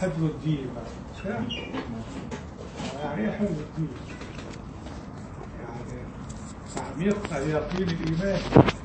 حفظ الدين مثلا مش كده؟ يعني ايه حفظ الدين؟ يعني تعميق يقين الايمان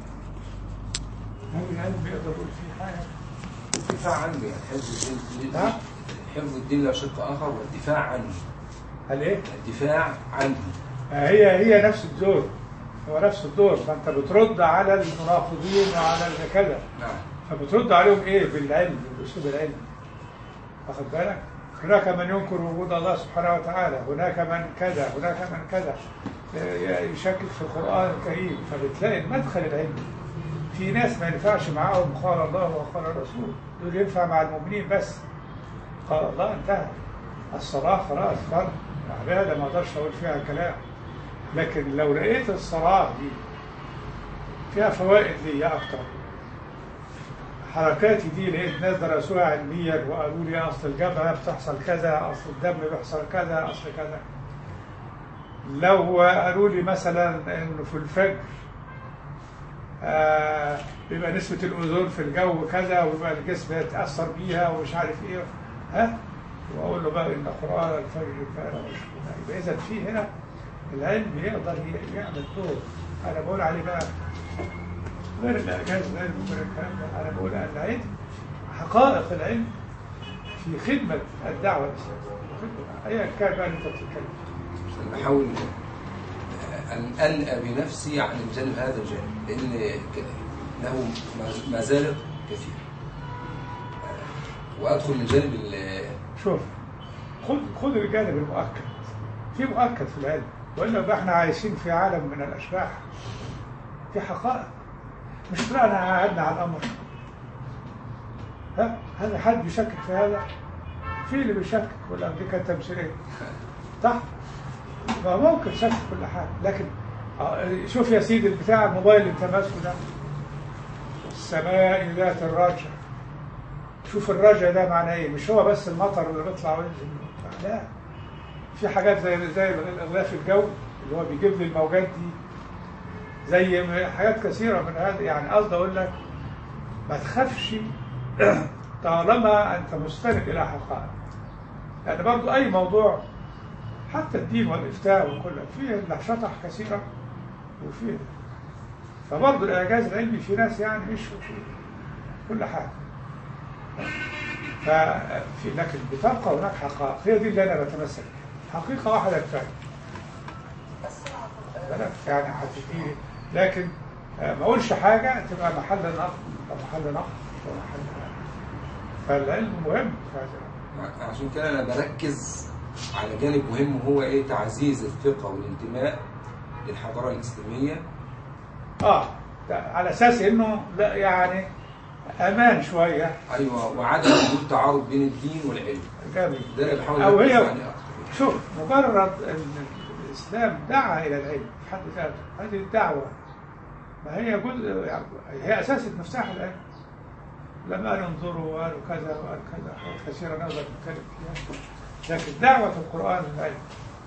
هل العلم يقدر يقول فيه حاجه؟ الدفاع عنه يعني حفظ الدين نعم. حفظ الدين له شق آخر والدفاع عنه هل ايه؟ الدفاع عنه هي هي نفس الدور هو نفس الدور فانت بترد على المناقضين وعلى اللي كذا نعم فبترد عليهم ايه بالعلم بالاسلوب العلمي واخد بالك هناك من ينكر وجود الله سبحانه وتعالى هناك من كذا هناك من كذا آه، يشكك في القران الكريم فبتلاقي المدخل العلمي في ناس ما ينفعش معاهم قال الله وقال الرسول دول ينفع مع المؤمنين بس قال الله انتهى الصلاه خلاص فرض عباده ما اقدرش اقول فيها كلام لكن لو لقيت الصلاه دي فيها فوائد ليا اكتر حركاتي دي لقيت ناس درسوها علميا وقالوا لي اصل الجبهه بتحصل كذا اصل الدم بيحصل كذا اصل كذا لو قالوا لي مثلا انه في الفجر آه بيبقى نسبة الأوزون في الجو كذا ويبقى الجسم يتأثر بيها ومش عارف إيه ها وأقول له بقى إن قرآن الفجر كان مشهودا يبقى إذا في هنا العلم يقدر ي- يعمل دور أنا بقول عليه بقى غير الإعجاز غير غير الكلام ده أنا بقول أن العلم حقائق العلم في خدمة الدعوة الإسلامية خدمة أيا كان بقى اللي أنت بتتكلم أنا بحاول أن أنأى بنفسي عن الجانب هذا الجانب لأن ك- له ما- مزالق كثيرة آه، وأدخل من جانب ال- شوف خد خد الجانب المؤكد في مؤكد في العلم والا يبقى احنا عايشين في عالم من الاشباح في حقائق مش طلعنا قعدنا على الامر ها هذا حد بيشكك في هذا في اللي بيشكك ولا دي كانت تمثيليه صح ما ممكن شك في كل حاجه لكن آه، شوف يا سيدي بتاع الموبايل اللي انت ماسكه ده السماء ذات الرجع شوف الرجع ده معناه ايه مش هو بس المطر اللي بيطلع وينزل لا في حاجات زي زي اغلاف الجو اللي هو بيجيب لي الموجات دي زي م- حاجات كثيره من هذا يعني قصدي اقول لك ما تخافش طالما انت مستند الى حقائق يعني برضو اي موضوع حتى الدين والافتاء وكله فيه شطح كثيره وفيه فبرضو الاعجاز العلمي في ناس يعني مش في كل حاجه ففي لكن بتبقى هناك حقائق هي دي اللي انا بتمسك بيها. حقيقه واحده كفايه بالك يعني هتديني لكن آه، ما اقولش حاجه تبقى محل نقد او محل نقد او محل فالعلم مهم في هذا الأمر. عشان كده أنا بركز على جانب مهم هو إيه تعزيز الثقة والانتماء للحضارة الإسلامية اه ده على اساس انه لا يعني امان شويه أيوة وعدم وجود تعارض بين الدين والعلم جميل ده اللي بحاول او أركز هي عليه أكتر شوف مجرد ان الاسلام دعا الى العلم في حد ذاته هذه الدعوه ما هي جزء يعني هي اساس مفتاح العلم لما قالوا انظروا وقالوا كذا وقال كذا حاجات كثيره نقدر نتكلم فيها لكن دعوه القران للعلم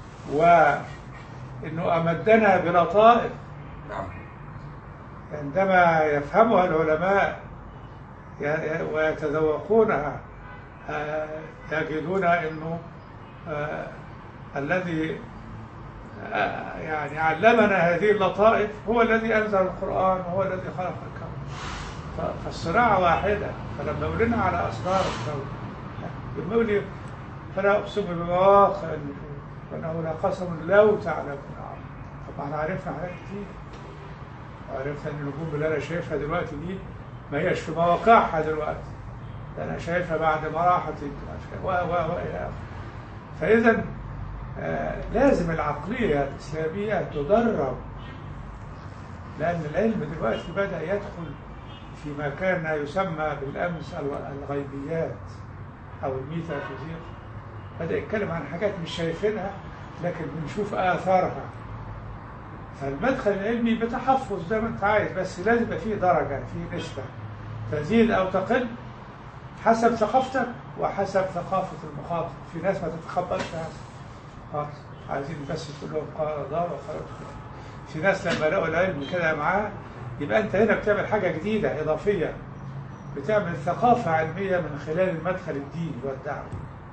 وانه امدنا بلطائف نعم عندما يفهمها العلماء ي- ي- ويتذوقونها آه، يجدون انه آه، الذي آه، يعني علمنا هذه اللطائف هو الذي انزل القران وهو الذي خلق الكون ف- فالصناعه واحده فلما يقول لنا على اسرار الكون لما يقول لي فلا اقسم بمواقع النجوم وانه لقسم لو تعلمون عظيم طبعا احنا عرفنا حاجات كتير وعرفت ان النجوم اللي انا شايفها دلوقتي دي ما هيش في مواقعها دلوقتي ده انا شايفها بعد ما راحت و و و الى اخره فاذا آه لازم العقليه الاسلاميه تدرب لان العلم دلوقتي بدا يدخل فيما كان يسمى بالامس الو- الغيبيات او الميتافيزيق بدا يتكلم عن حاجات مش شايفينها لكن بنشوف اثارها فالمدخل العلمي بتحفظ زي ما انت عايز بس لازم يبقى فيه درجه فيه نسبه تزيد او تقل حسب ثقافتك وحسب ثقافه المخاطب في ناس ما تتقبلش هذا خالص عايزين بس تقول لهم قال الله وقال رسوله في ناس لما لقوا العلم كده معاه يبقى انت هنا بتعمل حاجه جديده اضافيه بتعمل ثقافه علميه من خلال المدخل الديني والدعوه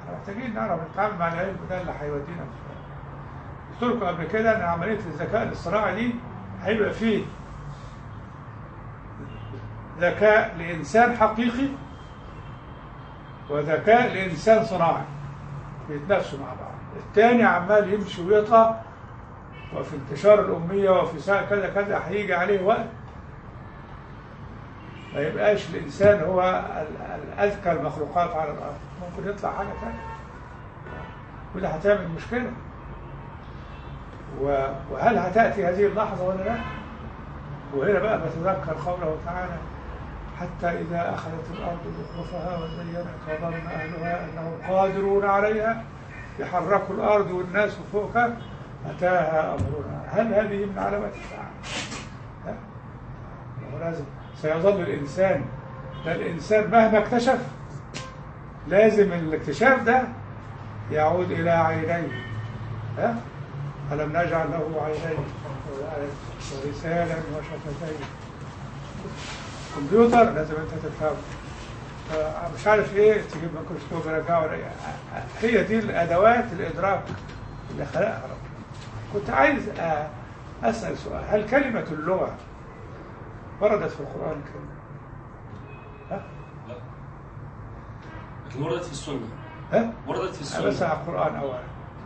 احنا محتاجين نعرف نتعامل مع العلم ده اللي هيودينا في قلت لكم قبل كده ان عمليه الذكاء الاصطناعي دي هيبقى فيه ذكاء لانسان حقيقي وذكاء لانسان صناعي بيتنافسوا مع بعض الثاني عمال يمشي ويطغى وفي انتشار الأمية وفي ساعة كذا كذا هيجي عليه وقت ما يبقاش الإنسان هو ال- الأذكى المخلوقات على الأرض ممكن يطلع حاجة ثانية وده هتعمل مشكلة و- وهل هتأتي هذه اللحظة ولا لا؟ وهنا بقى بتذكر قوله تعالى حتى إذا أخذت الأرض زخرفها وزينت وظن أهلها أنهم قادرون عليها يحركوا الأرض والناس فوقها أتاها أمرنا هل هذه من علامات الساعة؟ لا هو لازم سيظل الإنسان ده الإنسان مهما اكتشف لازم الاكتشاف ده يعود إلى عينيه ها؟ ألم نجعل له عينين ولسانا وشفتين كمبيوتر لازم انت تفهمه آه، مش عارف ايه تجيب ميكروسكوب رجعه ولا إيه. هي دي الادوات الادراك اللي خلقها ربنا كنت عايز آه، اسال سؤال هل كلمه اللغه وردت في القران الكريم؟ ها؟ لا لكن وردت في السنة ها؟ وردت في بس السنة على القرآن أولا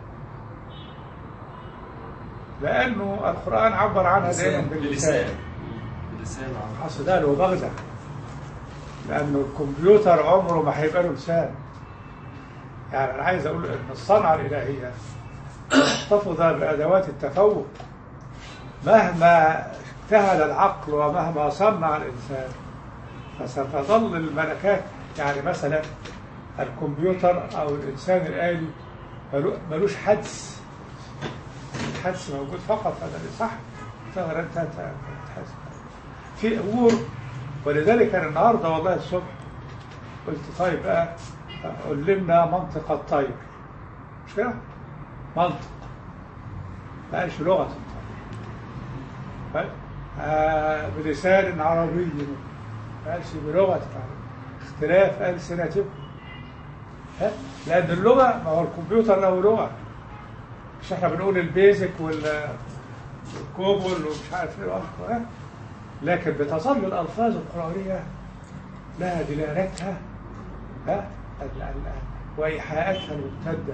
لأنه القرآن عبر عنها دائما باللسان باللسان باللسان عربي. أصل ده له مغزى لأنه الكمبيوتر عمره ما هيبقى له لسان يعني أنا عايز أقول إن الصنعة الإلهية محتفظة بأدوات التفوق مهما اجتهد العقل ومهما صنع الإنسان فستظل الملكات يعني مثلا الكمبيوتر أو الإنسان الآلي ملو- ملوش حدس الحدس موجود فقط هذا اللي صح تقدر أنت ت- تحس في أمور ولذلك أنا النهارده والله الصبح قلت طيب بقى علمنا منطق الطير مش كده؟ منطق ما قالش لغة الطير طيب؟ آه بلسان عربي ما قالش بلغة العرب اختلاف ألسنتكم ها؟ لأن اللغة ما هو الكمبيوتر له لغة مش احنا بنقول البيزك وال والكوبل ومش عارف ايه والألف- ها؟ لكن بتظل الألفاظ القرآنية لها دلالتها ها ال- ال- وإيحاءاتها الممتدة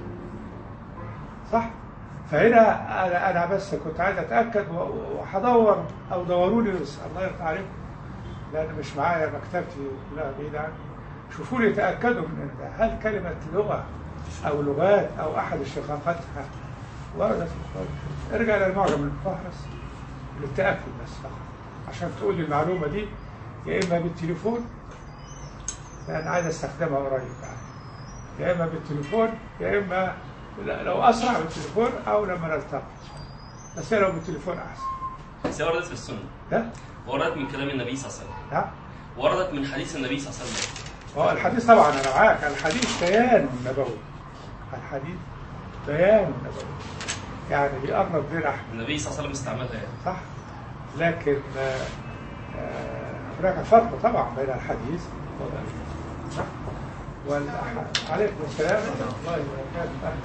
صح؟ فهنا أنا أنا بس كنت عايز أتأكد و- وهدور أو دوروا لي بس الله يرضى عليكم لأن مش معايا مكتبتي كلها بعيدة عني شوفوا لي تأكدوا من ده هل كلمة لغة أو لغات أو أحد اشتقاقاتها وردت في القرآن الكريم. ارجع للمعجم المفهرس للتأكد بس فقط عشان تقول لي المعلومة دي يا إما بالتليفون لأن عايز استخدمها قريب يعني يا إما بالتليفون يا إما لا- لو أسرع بالتليفون أو لما نلتقي بس هي لو بالتليفون أحسن بس هي وردت في السنة ها؟ وردت من كلام النبي صلى الله عليه وسلم ها؟ وردت من حديث النبي صلى الله عليه وسلم هو الحديث طبعا أنا معاك الحديث بيان نبوي الحديث بيان نبوي يعني بيقرب لنا احنا النبي صلى الله عليه وسلم استعملها يعني صح لكن آه، آه، هناك فرق طبعا بين الحديث صح؟ والأح- عليكم السلام ورحمة الله وبركاته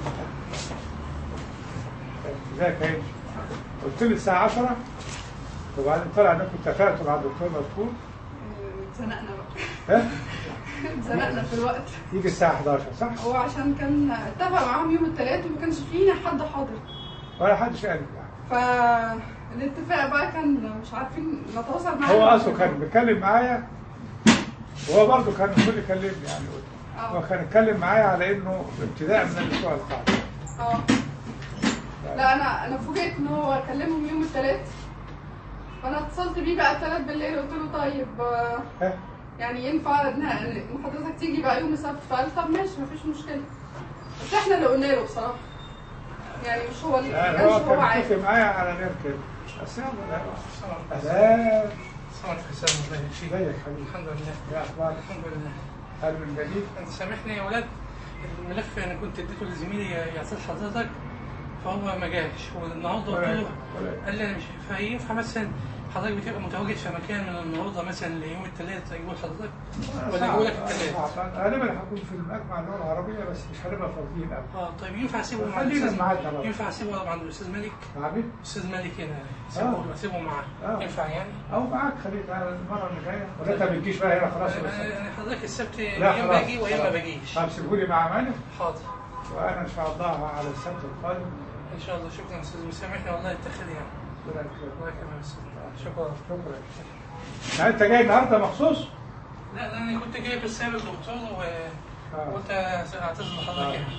ازيك يا إنجي؟ قلت لي الساعة 10 وبعدين طلع انكم اتفقتوا مع الدكتور مذكور اتزنقنا بقى ها اتزنقنا في الوقت يجي الساعة 11 صح؟ هو عشان كان اتفق معاهم يوم الثلاث وما كانش فينا حد حاضر ولا حدش قال لي يعني فالاتفاق بقى كان مش عارفين نتواصل معاه هو اصله كان بيتكلم معايا وهو برضه كان المفروض يكلمني يعني هو اه كان اتكلم معايا على انه ابتداء من الاسبوع القادم اه لا انا انا فوجئت ان هو كلمهم يوم الثلاث فانا اتصلت بيه بقى الثلاث بالليل قلت له طيب آه، ها؟ يعني ينفع ان إن حضرتك تيجي بقى يوم السبت فقال طب ماشي مفيش مشكله بس احنا اللي قلنا له بصراحه يعني مش هو اللي ما لا كانش هو هو كان عارف متفق معايا على غير كده بس يلا لا لا صار حسام الله يشفيك ازيك حبيبي الحمد لله يا اخبارك الحمد لله هل من جديد؟ انت سامحني يا ولاد الملف انا كنت اديته لزميلي يعطيه لحضرتك فهو ما جاش والنهارده قلت له ولا- قال لي انا مش فينفع مثلا حضرتك بتبقى متواجد في مكان من النهارده مثلا ليوم الثلاث اجيبه لحضرتك ولا اجيبه لك الثلاث؟ غالبا هكون في المجمع اللغه العربيه بس مش هنبقى فاضيين قوي اه طيب ينفع اسيبه مع خلينا الاستاذ معانا بقى. ينفع اسيبه عند الاستاذ مالك؟ عامل الاستاذ مالك هنا آه. اسيبه اسيبه معاه آه. ينفع يعني؟ او معاك خليك المره اللي جايه ولا انت ما بتجيش بقى هنا خلاص بس انا أنا حضرتك السبت لا يا اما خلاص باجي ويا اما خلاص. باجيش طب سيبوا لي مع مالك حاضر وانا ان شاء الله على السبت القادم ان شاء الله شكرا استاذ مسامحني والله اتخذ يعني ربنا يكرمك. الله يكرمك يا أستاذ. شكرا شكرا يعني انت جاي النهارده مخصوص؟ لا لا انا كنت جاي بالسبب الدكتور آه. وقلت اعتذر لحضرتك يعني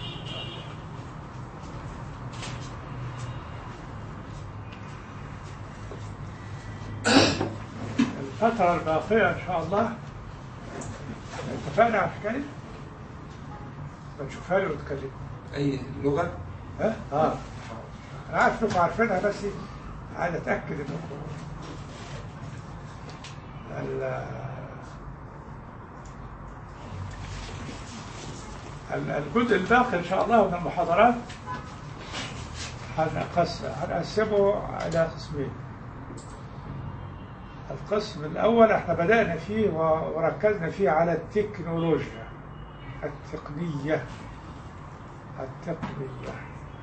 الفترة الباقية إن شاء الله اتفقنا على الحكاية؟ بنشوفها لي وتكلمني أي لغة ها؟ اه انا عارف انكم عارفينها بس عايز اتاكد انكم ال- ال- الجزء الباقي ان شاء الله من المحاضرات هنقس- هنقسمه على قسمين القسم الاول احنا بدانا فيه و- وركزنا فيه على التكنولوجيا التقنيه التقنيه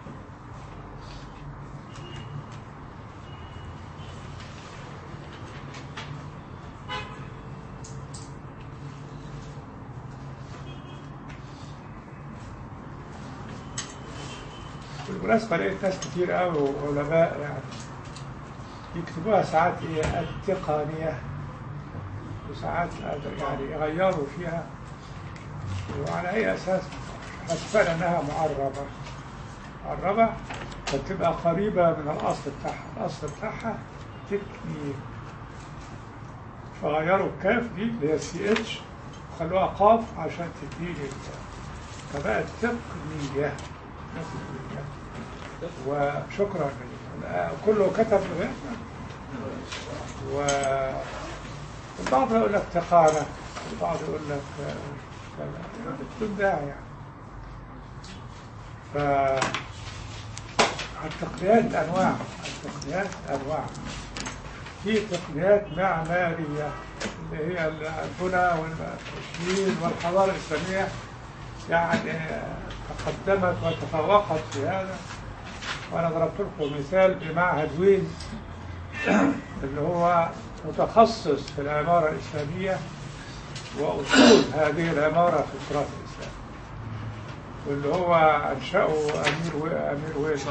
بالمناسبة لقيت ناس كتير قوي وعلماء يعني يكتبوها ساعات ايه التقنية وساعات يعني يغيروا فيها وعلى أي أساس اتفقنا إنها معربة معربة فتبقى قريبة من الأصل بتاعها الأصل بتاعها تكني فغيروا الكاف دي اللي هي سي اتش وخلوها قاف عشان تديني ال- فبقت تقنية تقنية وشكرا لله. كله كتب غيرنا و البعض يقول لك تقانة البعض يقول لك آه، كذا. بدون داعي يعني ف التقنيات أنواع التقنيات أنواع في تقنيات معمارية اللي هي البنى والتشييد والحضارة الإسلامية يعني تقدمت وتفوقت في هذا وأنا ضربت لكم مثال بمعهد وين اللي هو متخصص في العمارة الإسلامية وأصول هذه العمارة في التراث الإسلامي واللي هو أنشأه أمير و... أمير ويل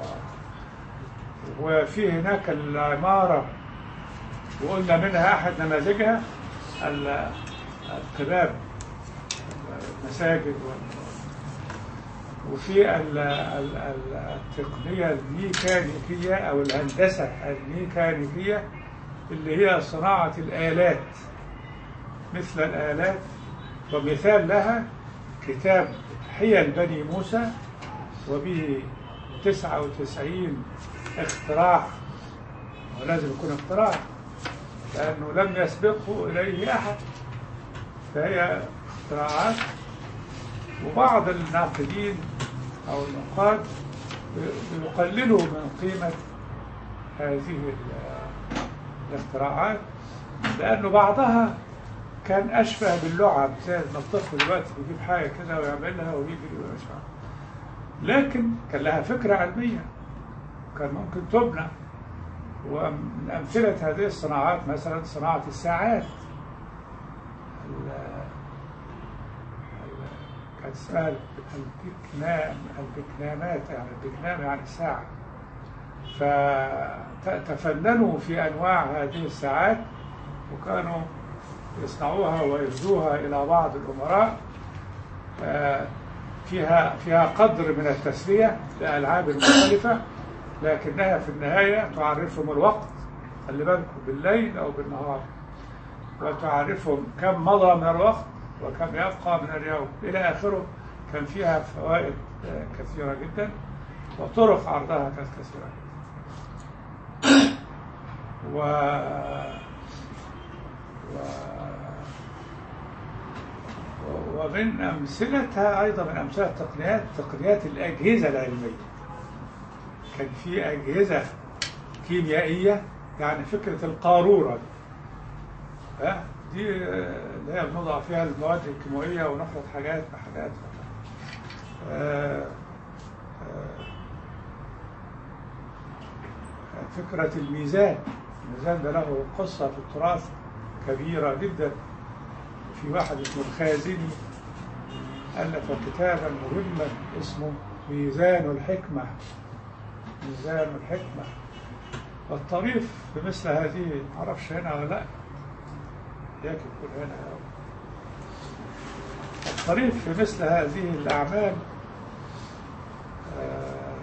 وفي هناك العمارة وقلنا منها أحد نماذجها ال- القباب المساجد وال- وفي ال- ال- ال- التقنية الميكانيكية أو الهندسة الميكانيكية اللي هي صناعة الآلات مثل الآلات ومثال لها كتاب حيل بني موسى وبه 99 اختراع ولازم يكون اختراع لأنه لم يسبقه إليه أحد فهي اختراعات وبعض الناقدين أو النقاد يقللوا من قيمة هذه ال- الاختراعات لأنه بعضها كان أشبه باللعب زي ما الطفل دلوقتي بيجيب حاجة كده ويعملها ويجري ومش عارف لكن كان لها فكرة علمية كان ممكن تبنى ومن أمثلة هذه الصناعات مثلا صناعة الساعات ال- ال- كانت اسمها البكنام البكنامات يعني البكنام يعني الساعة فتفننوا في أنواع هذه الساعات وكانوا يصنعوها ويهدوها إلى بعض الأمراء آه، فيها فيها قدر من التسلية لألعاب مختلفة لكنها في النهاية تعرفهم الوقت خلي بالكم بالليل أو بالنهار وتعرفهم كم مضى من الوقت وكم يبقى من اليوم إلى آخره كان فيها فوائد آه، كثيرة جدا وطرق عرضها كانت كثيرة جدا و... و... ومن أمثلتها أيضا من أمثلة التقنيات تقنيات الأجهزة العلمية كان في أجهزة كيميائية يعني فكرة القارورة دي ها دي آه، اللي هي بنضع فيها المواد الكيماوية ونخلط حاجات بحاجات آه، آه، فكرة الميزان الميزان ده له قصة في التراث كبيرة جدا في واحد اسمه الخازني ألف كتابا مهما اسمه ميزان الحكمة ميزان الحكمة والطريف في مثل هذه معرفش هنا ولا لا يكفي يكون هنا الطريف في مثل هذه الأعمال آه،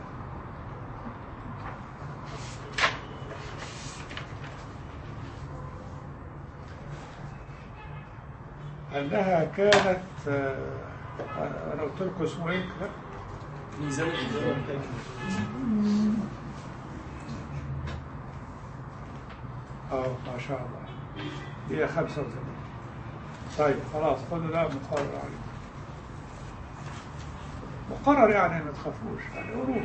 أنها كانت آه، أنا قلت لكم اسمه إيه كده؟ ميزان الحكمة اه ما شاء الله هي 85 طيب خلاص كل ده مقرر عليه مقرر يعني ما تخافوش يعني قروها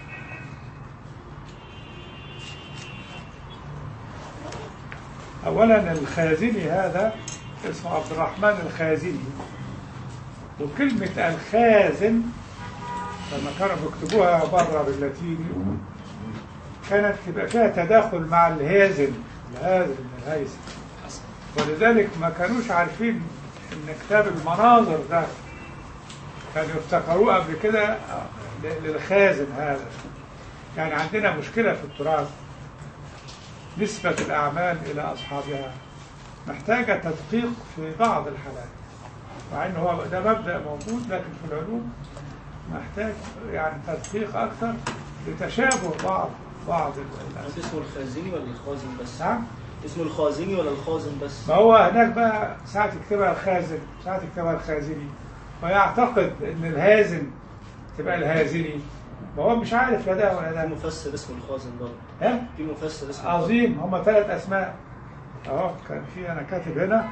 اولا الخازني هذا اسمه عبد الرحمن الخازني وكلمة الخازن لما كانوا بيكتبوها بره باللاتيني كانت تبقى فيها تداخل مع الهازن الهازن من الهيثم ولذلك ما كانوش عارفين ان كتاب المناظر ده كانوا يفتكروه قبل كده ل- للخازن هذا يعني عندنا مشكلة في التراث نسبة الأعمال إلى أصحابها محتاجة تدقيق في بعض الحالات مع إن هو ده مبدأ موجود لكن في العلوم محتاج يعني تدقيق أكثر لتشابه بعض بعض ال- انت اسمه الخازني ولا الخازن بس؟ نعم اسمه الخازني ولا الخازن بس؟ ما هو هناك بقى ساعة يكتبها الخازن ساعة يكتبها الخازني ويعتقد ان الهازن تبقى الهازني ما هو مش عارف لا ده ولا في ده مفسر اسمه الخازن برضه ها في مفسر اسمه عظيم هم ثلاث اسماء اهو كان في انا كاتب هنا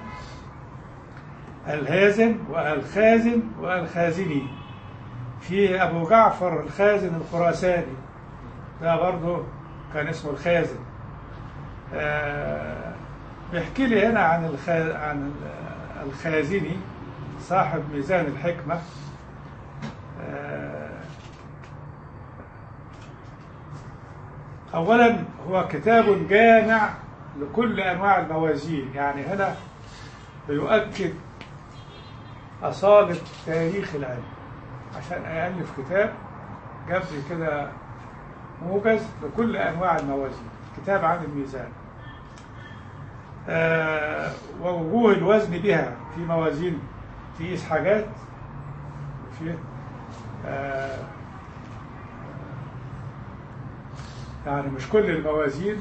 الهازن والخازن والخازني في ابو جعفر الخازن الخراساني ده برضه كان اسمه الخازن آه، بيحكي لي هنا عن الخا... عن ال- الخازني صاحب ميزان الحكمة آه، أولا هو كتاب جامع لكل أنواع الموازين يعني هنا بيؤكد أصالة تاريخ العلم عشان ألف كتاب جاب لي كده موجز لكل أنواع الموازين كتاب عن الميزان آه ووجوه الوزن بها في موازين تقيس حاجات وفي آه يعني مش كل الموازين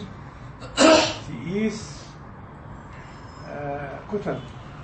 تقيس آه كتل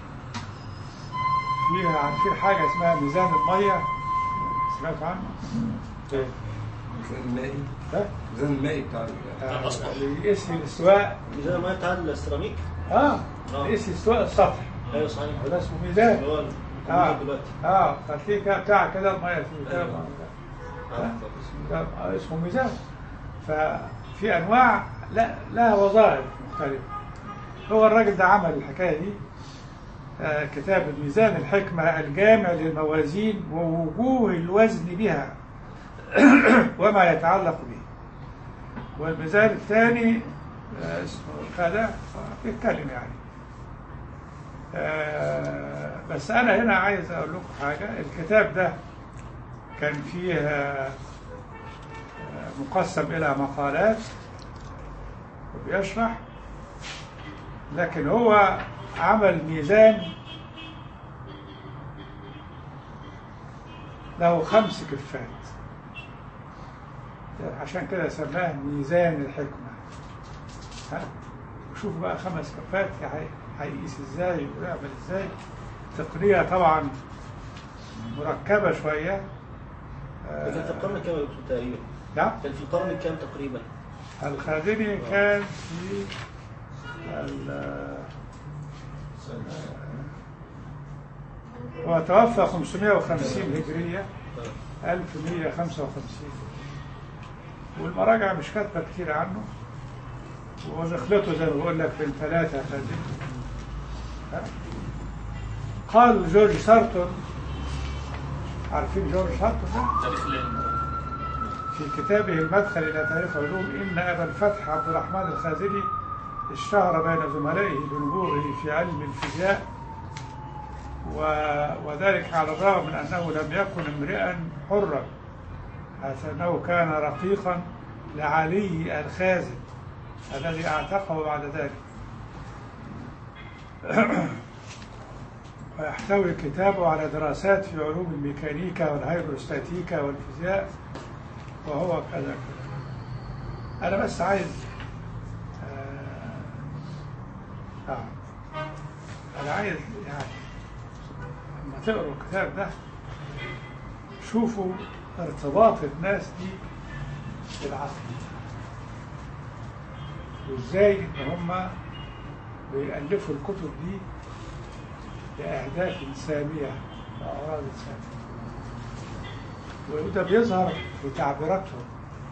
فيها عارفين حاجة اسمها ميزان المية سمعت عنه؟ ايه الميزان المائي ده؟ الميزان المائي بتاع ال- آه، الأسطح. اللي يقيس لي الاستواء ميزان الميه بتاع السيراميك اه آه. يقيس لي استواء السطح ايوه صحيح ده اسمه ميزان اللي هو اه الموجود دلوقتي اه فتلاقيه كده بتاع كده الميه فيه كده أيوة. المية. آه. ده آه، اسمه ميزان ففي انواع لا لها وظائف مختلفه هو الراجل ده عمل الحكايه دي آه، كتاب ميزان الحكمه الجامع للموازين ووجوه الوزن بها وما يتعلق به والميزان الثاني آه، اسمه كذا بيتكلم يعني آه، بس انا هنا عايز اقول لكم حاجه الكتاب ده كان فيه آه، آه، مقسم الى مقالات وبيشرح لكن هو عمل ميزان له خمس كفات عشان كده سماه ميزان الحكمة ها وشوف بقى خمس كفات هي- هيقيس ازاي ويعمل ازاي تقنية طبعا مركبة شوية ده كان في القرن الكام يا دكتور تقريبا؟ نعم كان في القرن الكام تقريبا؟ الخازني كان في ال- هو توفى 550 هجرية 1155 والمراجع مش كاتبة كتير عنه ونخلطه زي ما بقول لك بين ثلاثة خازين ها؟ قال جورج سارتون عارفين جورج سارتون ده؟ تاريخ العلم في كتابه المدخل إلى تاريخ العلوم إن أبا الفتح عبد الرحمن الخازني اشتهر بين زملائه بنبوغه في علم الفيزياء و... وذلك على الرغم من أنه لم يكن امرئا حرا حيث أنه كان رقيقا لعلي الخازن الذي اعتقه بعد ذلك ويحتوي كتابه على دراسات في علوم الميكانيكا والهيدروستاتيكا والفيزياء وهو كذا كذا أنا بس عايز آه آه. أنا عايز يعني لما تقروا الكتاب ده شوفوا ارتباط الناس دي بالعقل وازاي ان هم بيألفوا الكتب دي لأهداف سامية وأغراض سامية وده بيظهر في تعبيراتهم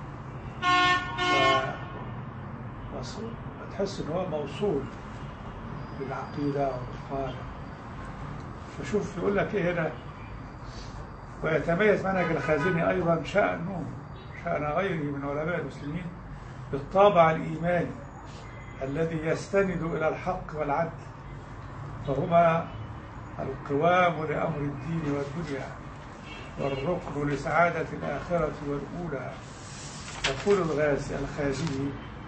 و... وص- وتحس ان هو موصول بالعقيدة والقالة فشوف يقول لك ايه هنا ويتميز منهج الخازني ايضا شأنه شأن غيره من علماء المسلمين بالطابع الايماني الذي يستند الى الحق والعدل فهما القوام لامر الدين والدنيا والركن لسعادة الآخرة والأولى يقول الغازي الخازني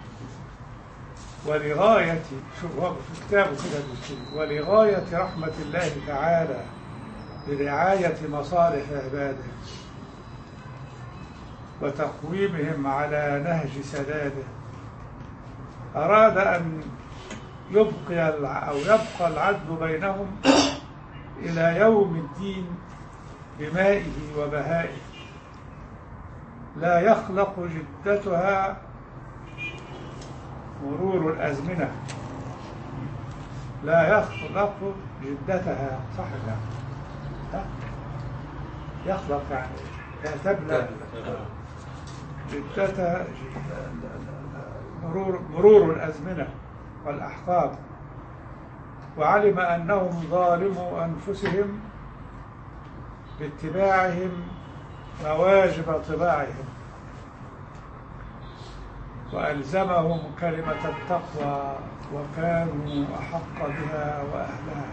ولغاية شوف هو في كتابه كده بيقول ولغاية رحمة الله تعالى برعاية مصالح عباده وتقويمهم على نهج سداده أراد أن يبقي الع- أو يبقى العدل بينهم إلى يوم الدين بمائه وبهائه لا يخلق جدتها مرور الأزمنة لا يخلق جدتها صح كده ها؟ يخلق يعني لا تبلى جدتها مرور مرور الأزمنة والأحقاب وعلم أنهم ظالموا أنفسهم باتباعهم مواجب طباعهم وألزمهم كلمة التقوى وكانوا أحق بها وأهلها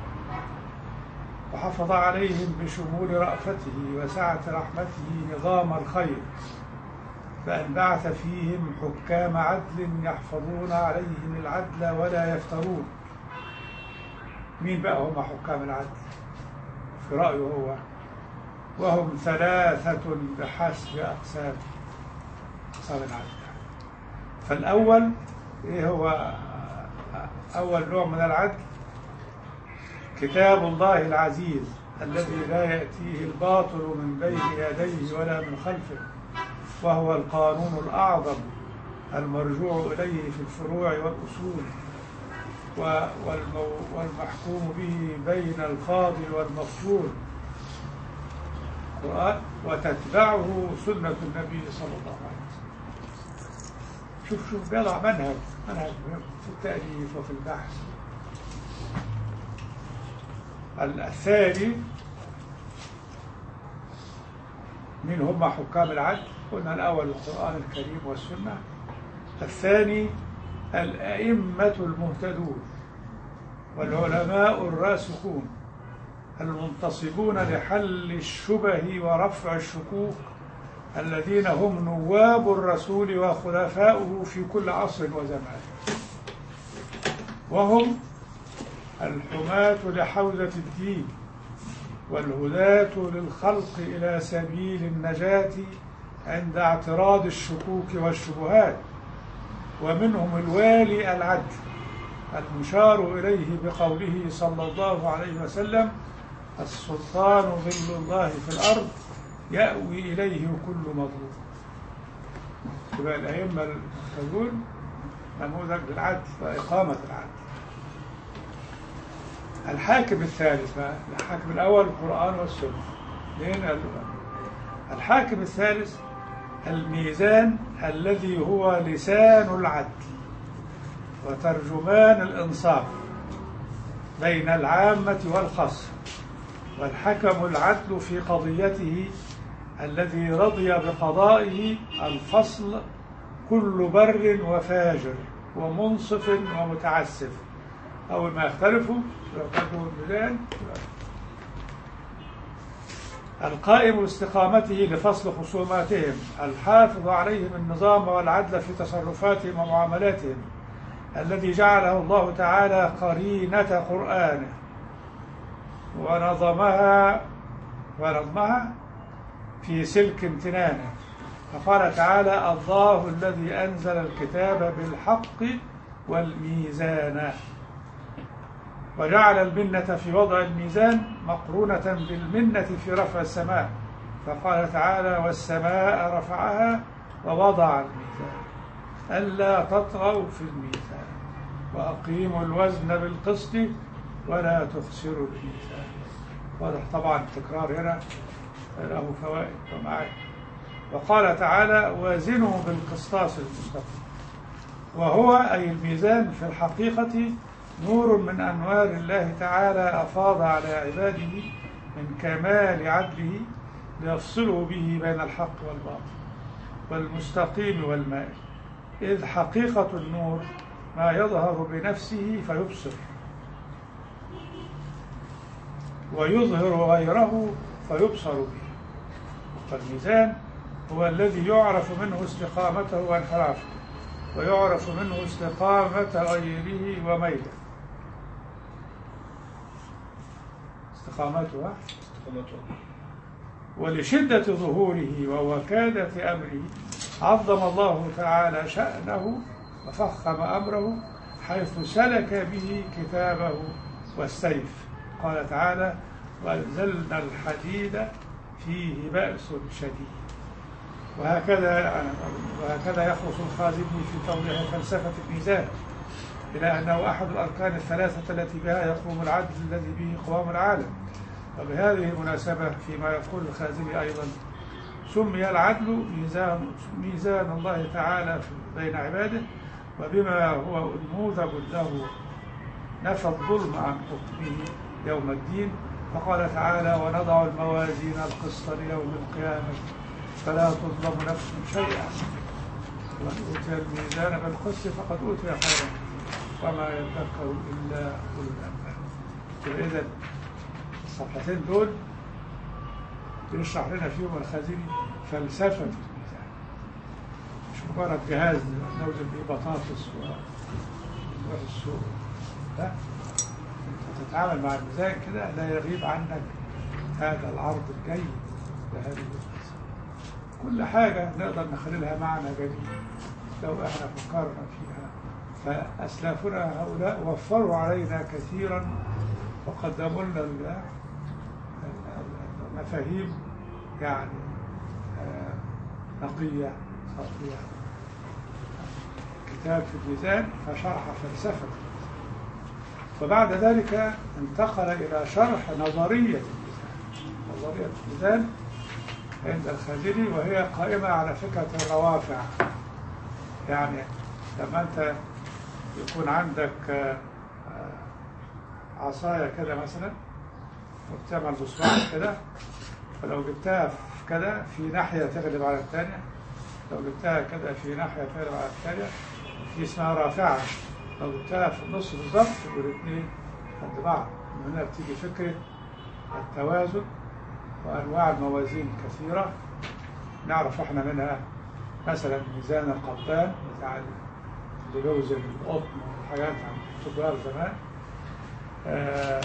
وحفظ عليهم بشمول رأفته وسعة رحمته نظام الخير فأن بعث فيهم حكام عدل يحفظون عليهم العدل ولا يفترون مين بقى هم حكام العدل في رأيه هو وهم ثلاثة بحسب أقسام أقسام العدل فالأول إيه هو أول نوع من العدل كتاب الله العزيز الذي لا يأتيه الباطل من بين يديه ولا من خلفه وهو القانون الأعظم المرجوع إليه في الفروع والأصول و- والمو- والمحكوم به بين الفاضل والمفضول القرآن وتتبعه سنة النبي صلى الله عليه وسلم شوف شوف بيضع منهج منهج في التأليف وفي البحث الثاني من هم حكام العدل قلنا الأول القرآن الكريم والسنة الثاني الأئمة المهتدون والعلماء الراسخون المنتصبون لحل الشبه ورفع الشكوك الذين هم نواب الرسول وخلفاؤه في كل عصر وزمان وهم الحماة لحوزة الدين والهداة للخلق إلى سبيل النجاة عند اعتراض الشكوك والشبهات ومنهم الوالي العدل المشار إليه بقوله صلى الله عليه وسلم السلطان ظل الله في الأرض يأوي إليه كل مظلوم يبقى الأئمة المهتدون نموذج للعدل وإقامة العدل الحاكم الثالث بقى الحاكم الأول القرآن والسنة اثنين ال- الحاكم الثالث الميزان الذي هو لسان العدل وترجمان الإنصاف بين العامة والخاصة والحكم العدل في قضيته الذي رضي بقضائه الفصل كل بر وفاجر ومنصف ومتعسف أول ما يختلفوا يعتبروا الميزان القائم باستقامته لفصل خصوماتهم الحافظ عليهم النظام والعدل في تصرفاتهم ومعاملاتهم الذي جعله الله تعالى قرينة قرآنه ونظمها ونظمها في سلك امتنانه فقال تعالى الله الذي أنزل الكتاب بالحق والميزان وجعل المنة في وضع الميزان مقرونة بالمنة في رفع السماء فقال تعالى والسماء رفعها ووضع الميزان ألا تطغوا في الميزان وأقيموا الوزن بالقسط ولا تخسروا الميزان واضح طبعا التكرار هنا له فوائد ومعاني وقال تعالى وازنوا بالقسطاس المستقيم وهو أي الميزان في الحقيقة نور من أنوار الله تعالى أفاض على عباده من كمال عدله ليفصلوا به بين الحق والباطل والمستقيم والمائل إذ حقيقة النور ما يظهر بنفسه فيبصر ويظهر غيره فيبصر به فالميزان هو الذي يعرف منه استقامته وانحرافه ويعرف منه استقامة غيره وميله استقامتها ولشدة ظهوره ووكادة أمره عظم الله تعالى شأنه وفخم أمره حيث سلك به كتابه والسيف قال تعالى وأنزلنا الحديد فيه بأس شديد وهكذا وهكذا يخلص الخازني في توضيح فلسفة الميزان إلى أنه أحد الأركان الثلاثة التي بها يقوم العدل الذي به قوام العالم وبهذه المناسبة فيما يقول الخازني أيضا سمي العدل ميزان ميزان الله تعالى في- بين عباده وبما هو نموذج له نفى الظلم عن حكمه يوم الدين فقال تعالى ونضع الموازين القسط ليوم القيامة فلا تظلم نفس شيئا ومن أوتي الميزان بالقسط فقد أوتي خيرا وما يذكر إلا أولو الألباب يبقى إذا الصفحتين دول بيشرح لنا فيهم الخازني فلسفة الميزان مش مجرد جهاز نوزن بيه بطاطس و- ونروح السوق لا انت تتعامل مع الميزان كده لا يغيب عنك هذا العرض الجيد لهذه القصة كل حاجة نقدر نخلي لها معنى جديد لو احنا فكرنا فيها فأسلافنا هؤلاء وفروا علينا كثيرا وقدموا لنا ال- ال- ال- المفاهيم يعني آه، نقية صافية كتاب في الميزان فشرح فلسفة الميزان وبعد ذلك انتقل إلى شرح نظرية الميزان نظرية الميزان عند الخازني وهي قائمة على فكرة الروافع يعني لما أنت يكون عندك آه، آه، عصاية كده مثلا وبتعمل بصباعك كده فلو جبتها في كده في ناحية تغلب على الثانية لو جبتها كده في ناحية تغلب على الثانية دي اسمها رافعة لو جبتها في النص بالظبط يبقوا الاثنين قد بعض من هنا بتيجي فكرة التوازن وأنواع الموازين كثيرة نعرف احنا منها مثلا ميزان القطان بتاع اللي بيوزن القطن والحاجات عن التجار زمان آه،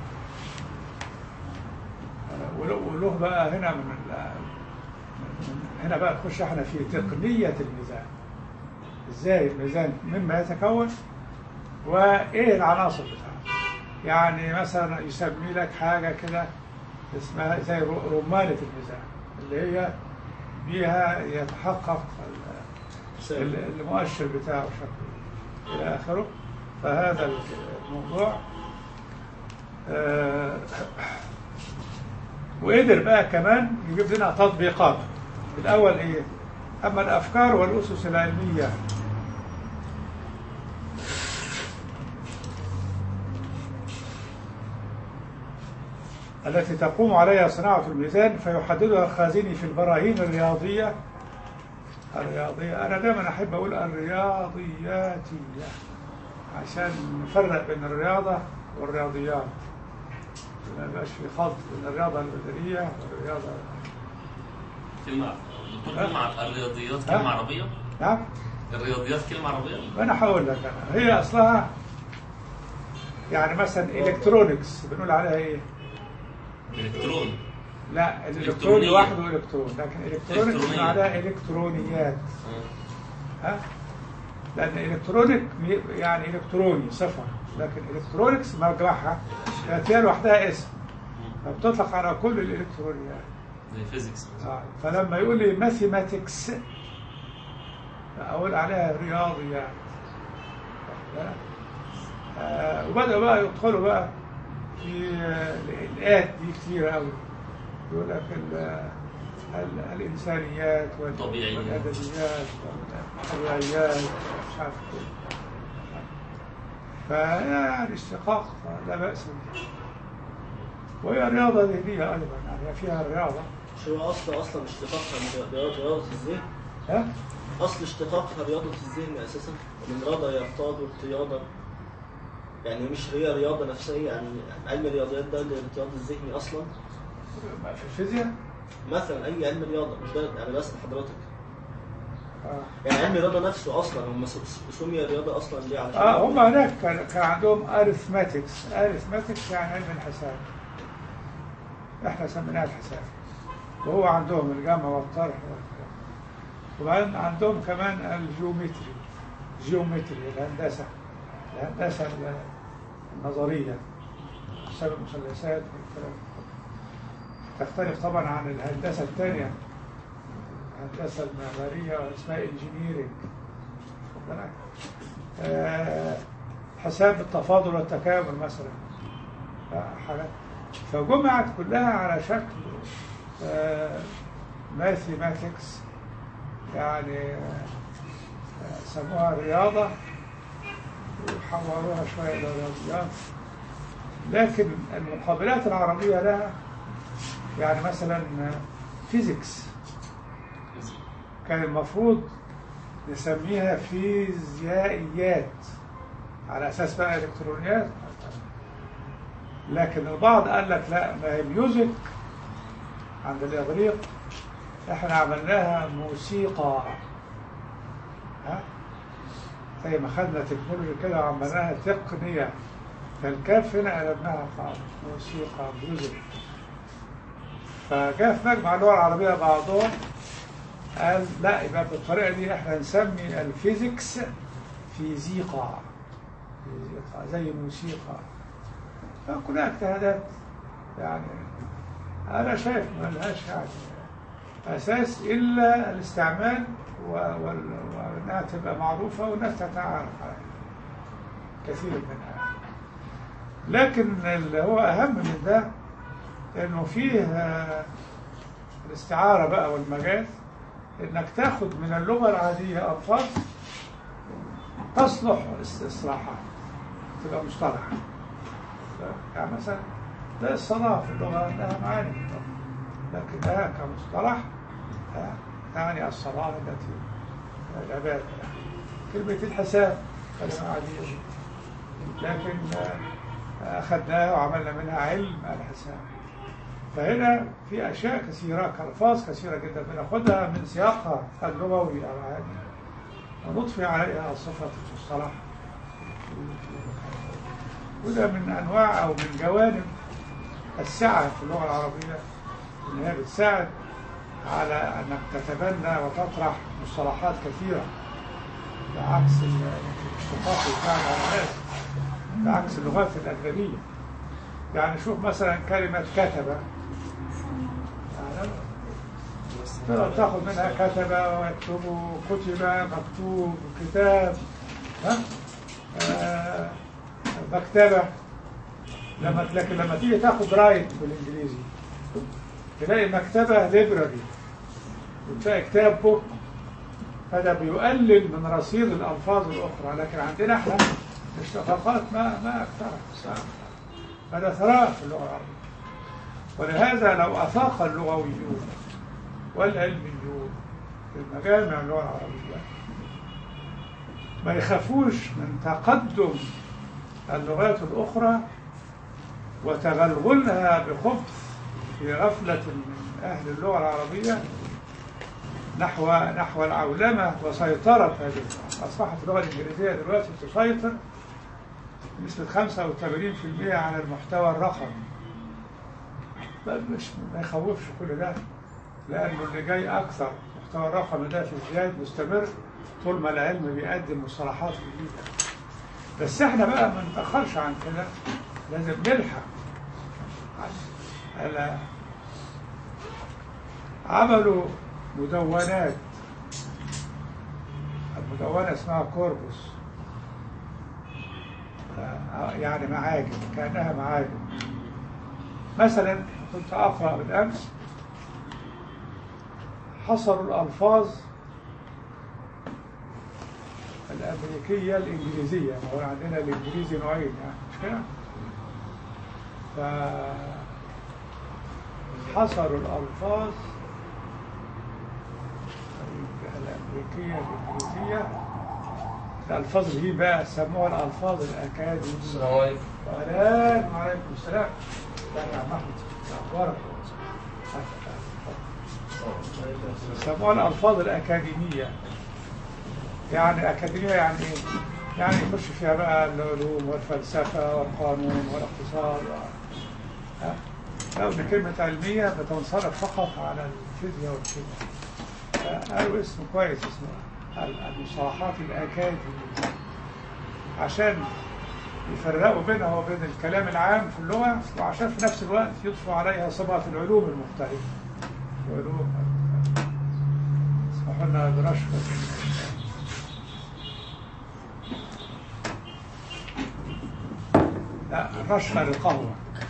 آه، وله وله بقى هنا من ال- من- هنا بقى نخش احنا في تقنية الميزان ازاي الميزان مما يتكون وايه العناصر بتاعته يعني مثلا يسمي لك حاجة كده اسمها زي ر- رمانة الميزان اللي هي بيها يتحقق ال- ال- المؤشر بتاعه شكله إلى آخره فهذا الموضوع آه، وقدر بقى كمان يجيب لنا تطبيقات الأول إيه؟ أما الأفكار والأسس العلمية التي تقوم عليها صناعة الميزان فيحددها الخازني في البراهين الرياضية الرياضية أنا دائما أحب أقول الرياضياتية عشان نفرق بين الرياضة والرياضيات ما يبقاش في خلط بين الرياضة البدنية والرياضة كلمة دكتور كلمة ع- الرياضيات ها؟ كلمة عربية نعم الرياضيات كلمة عربية أنا هقول لك أنا هي أصلها يعني مثلا إلكترونكس بنقول عليها إيه؟ الكترون لا الإلكترون إلكترونية. لوحده إلكترون لكن إلكترونكس بنقول إلكترونية. عليها إلكترونيات آه. ها لان الكترونيك يعني الكتروني صفه لكن الكترونكس مرجعها هي لوحدها اسم فبتطلق على كل الالكترونيات زي فيزيكس مثلا آه. فلما يقول لي ماثيماتكس اقول عليها رياضيات واخد بالك؟ آه وبدأوا بقى يدخلوا بقى في آه، الآيات دي كتير قوي يقول لك ال- ال- الإنسانيات وال- طبيعيات. والأدبيات والطبيعيات مش عارف كده فيعني اشتقاق لا بأس به وهي رياضة ذهنية أيضا يعني فيها الرياضة مش هو اصل اصلا اشتقاقها من رياضه رياضه الذهن ها؟ اصل اشتقاقها رياضه الذهن اساسا من رياضه يرتاض ارتياضا يعني مش هي رياضه نفسيه يعني علم الرياضيات ده الارتياض الذهني اصلا في الفيزياء مثلا اي علم رياضه مش ده يعني بس حضرتك آه. يعني علم الرياضه نفسه اصلا هم س- سمي الرياضه اصلا ليه علشان اه هم هناك كان, كان عندهم ارثماتكس ارثماتكس يعني علم الحساب احنا سميناها الحساب وهو عندهم الجمع والطرح والكلام. وبعدين عندهم كمان الجيومتري جيومتري الهندسه الهندسه ال- النظريه حساب المثلثات والكلام تختلف طبعا عن الهندسه الثانيه الهندسه المعماريه اسمها انجينيرنج خد بالك آه، حساب التفاضل والتكامل مثلا آه، حاجات فجمعت كلها على شكل ماثيماتكس يعني آه، سموها رياضة وحولوها شوية إلى رياضيات لكن المقابلات العربية لها يعني مثلا فيزيكس كان المفروض نسميها فيزيائيات على اساس بقى الكترونيات لكن البعض قال لك لا ما هي ميوزك عند الاغريق احنا عملناها موسيقى ها زي ما خدنا تكنولوجي كده وعملناها تقنيه فالكاف هنا قلبناها خالص موسيقى ميوزك فجاء في مجمع اللغه العربيه بعضهم قال لا يبقى بالطريقة دي احنا نسمي الفيزيكس فيزيقا فيزيقا زي موسيقى فكلها اجتهادات يعني أنا شايف ما لهاش يعني أساس إلا الاستعمال و- وال- وإنها تبقى معروفة والناس تتعارف عليها كثير منها لكن اللي هو أهم من ده إنه فيه آه، الاستعارة بقى والمجاز انك تاخد من اللغه العاديه الفاظ تصلح استصلاحات تبقى مصطلح يعني مثلا ده الصلاه في اللغه لها معاني لكنها كمصطلح آه، تعني الصلاه التي العباده كلمه الحساب كلمه عاديه لكن آه، اخذناها وعملنا منها علم الحساب فهنا في أشياء كثيرة كألفاظ كثيرة جدا بناخدها من سياقها اللغوي أو عادي ونضفي عليها صفة المصطلح وده من أنواع أو من جوانب السعة في اللغة العربية إن هي بتساعد على أنك تتبنى وتطرح مصطلحات كثيرة بعكس الاشتقاق بتاعنا على الناس بعكس اللغات الأجنبية يعني شوف مثلا كلمة كتب يعني تقدر تاخد منها كتب ويكتب كتب مكتوب كتاب ها آه مكتبة لما لكن لما تيجي تاخد رايت بالانجليزي تلاقي مكتبة ليبراري وتلاقي كتاب بوك هذا بيقلل من رصيد الألفاظ الأخرى لكن عندنا احنا الاشتقاقات ما ما أكثرها هذا ثراء في اللغة العربية ولهذا لو أفاق اللغويون والعلميون في المجامع اللغة العربية ما يخافوش من تقدم اللغات الأخرى وتغلغلها بخبث في غفلة من أهل اللغة العربية نحو نحو العولمة وسيطرة هذه اللغة أصبحت اللغة الإنجليزية دلوقتي تسيطر بنسبة 85% على المحتوى الرقمي بل مش ما يخوفش كل ده لأنه اللي جاي أكثر محتوى الرقمي ده في ازدياد مستمر طول ما العلم بيقدم مصطلحات جديدة بس احنا بقى ما نتأخرش عن كده لازم نلحق على عملوا مدونات المدونة اسمها كوربوس آه، يعني معاجم كأنها معاجم مثلا كنت أقرأ بالأمس حصروا الألفاظ الأمريكية الإنجليزية ما هو عندنا الإنجليزي نوعين يعني مش كده؟ فحصروا الألفاظ الأمريكية الإنجليزية الألفاظ دي بقى سموها الألفاظ الأكاديمية السلام عليكم وعليكم وعليكم السلام لا يا عم أحمد أخبارك سموها الألفاظ الأكاديمية يعني أكاديمية يعني إيه؟ يعني يخش فيها بقى العلوم والفلسفة والقانون والاقتصاد و... ها؟ لو إن كلمة علمية بتنصرف فقط على الفيزياء والكيمياء قالوا اسم كويس اسمه المصطلحات الأكاديمية عشان يفرقوا بينها وبين الكلام العام في اللغة وعشان في نفس الوقت يضفوا عليها صبغة العلوم المختلفة العلوم اسمحوا لنا برشفة لا الرشفة للقهوة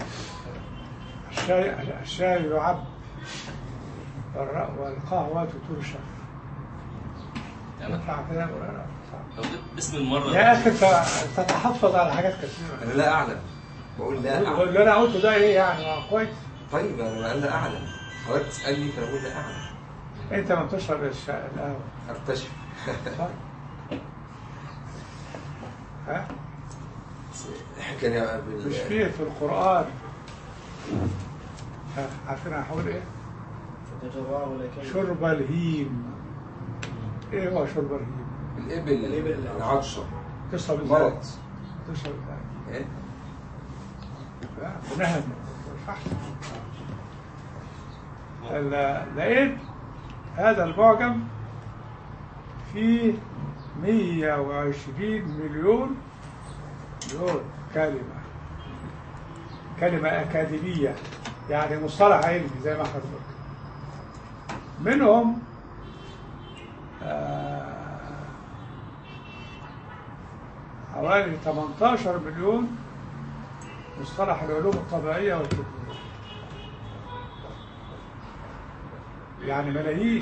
الشاي الشاي يعب والر- والقهوة ترشف يعني ينفع كده ولا لا؟ صح. لو جبت اسم المرة يا اخي انت تتحفظ على حاجات كثيره انا لا اعلم بقول لا اعلم واللي انا قلته ده ايه يعني ما كويس طيب انا لا اعلم حضرتك تسالني فانا بقول لا اعلم انت ما بتشرب الش- القهوه اكتشف صح؟ ها كان يا بال- مش فيه في القران ها، عارفين انا هقول ايه فتجرعوا لكي شرب الهيم ايه هو شرب الهيم الابل الإبل. العطشه تشرب ازاي مرض تشرب ازاي ايه لا، نهم ما ينفعش. ال- لقيت هذا المعجم فيه 120 مليون مليون كلمة كلمة أكاديمية يعني مصطلح علمي زي ما حضرتك منهم آه، حوالي 18 مليون مصطلح العلوم الطبيعية والتكنولوجيا يعني ملايين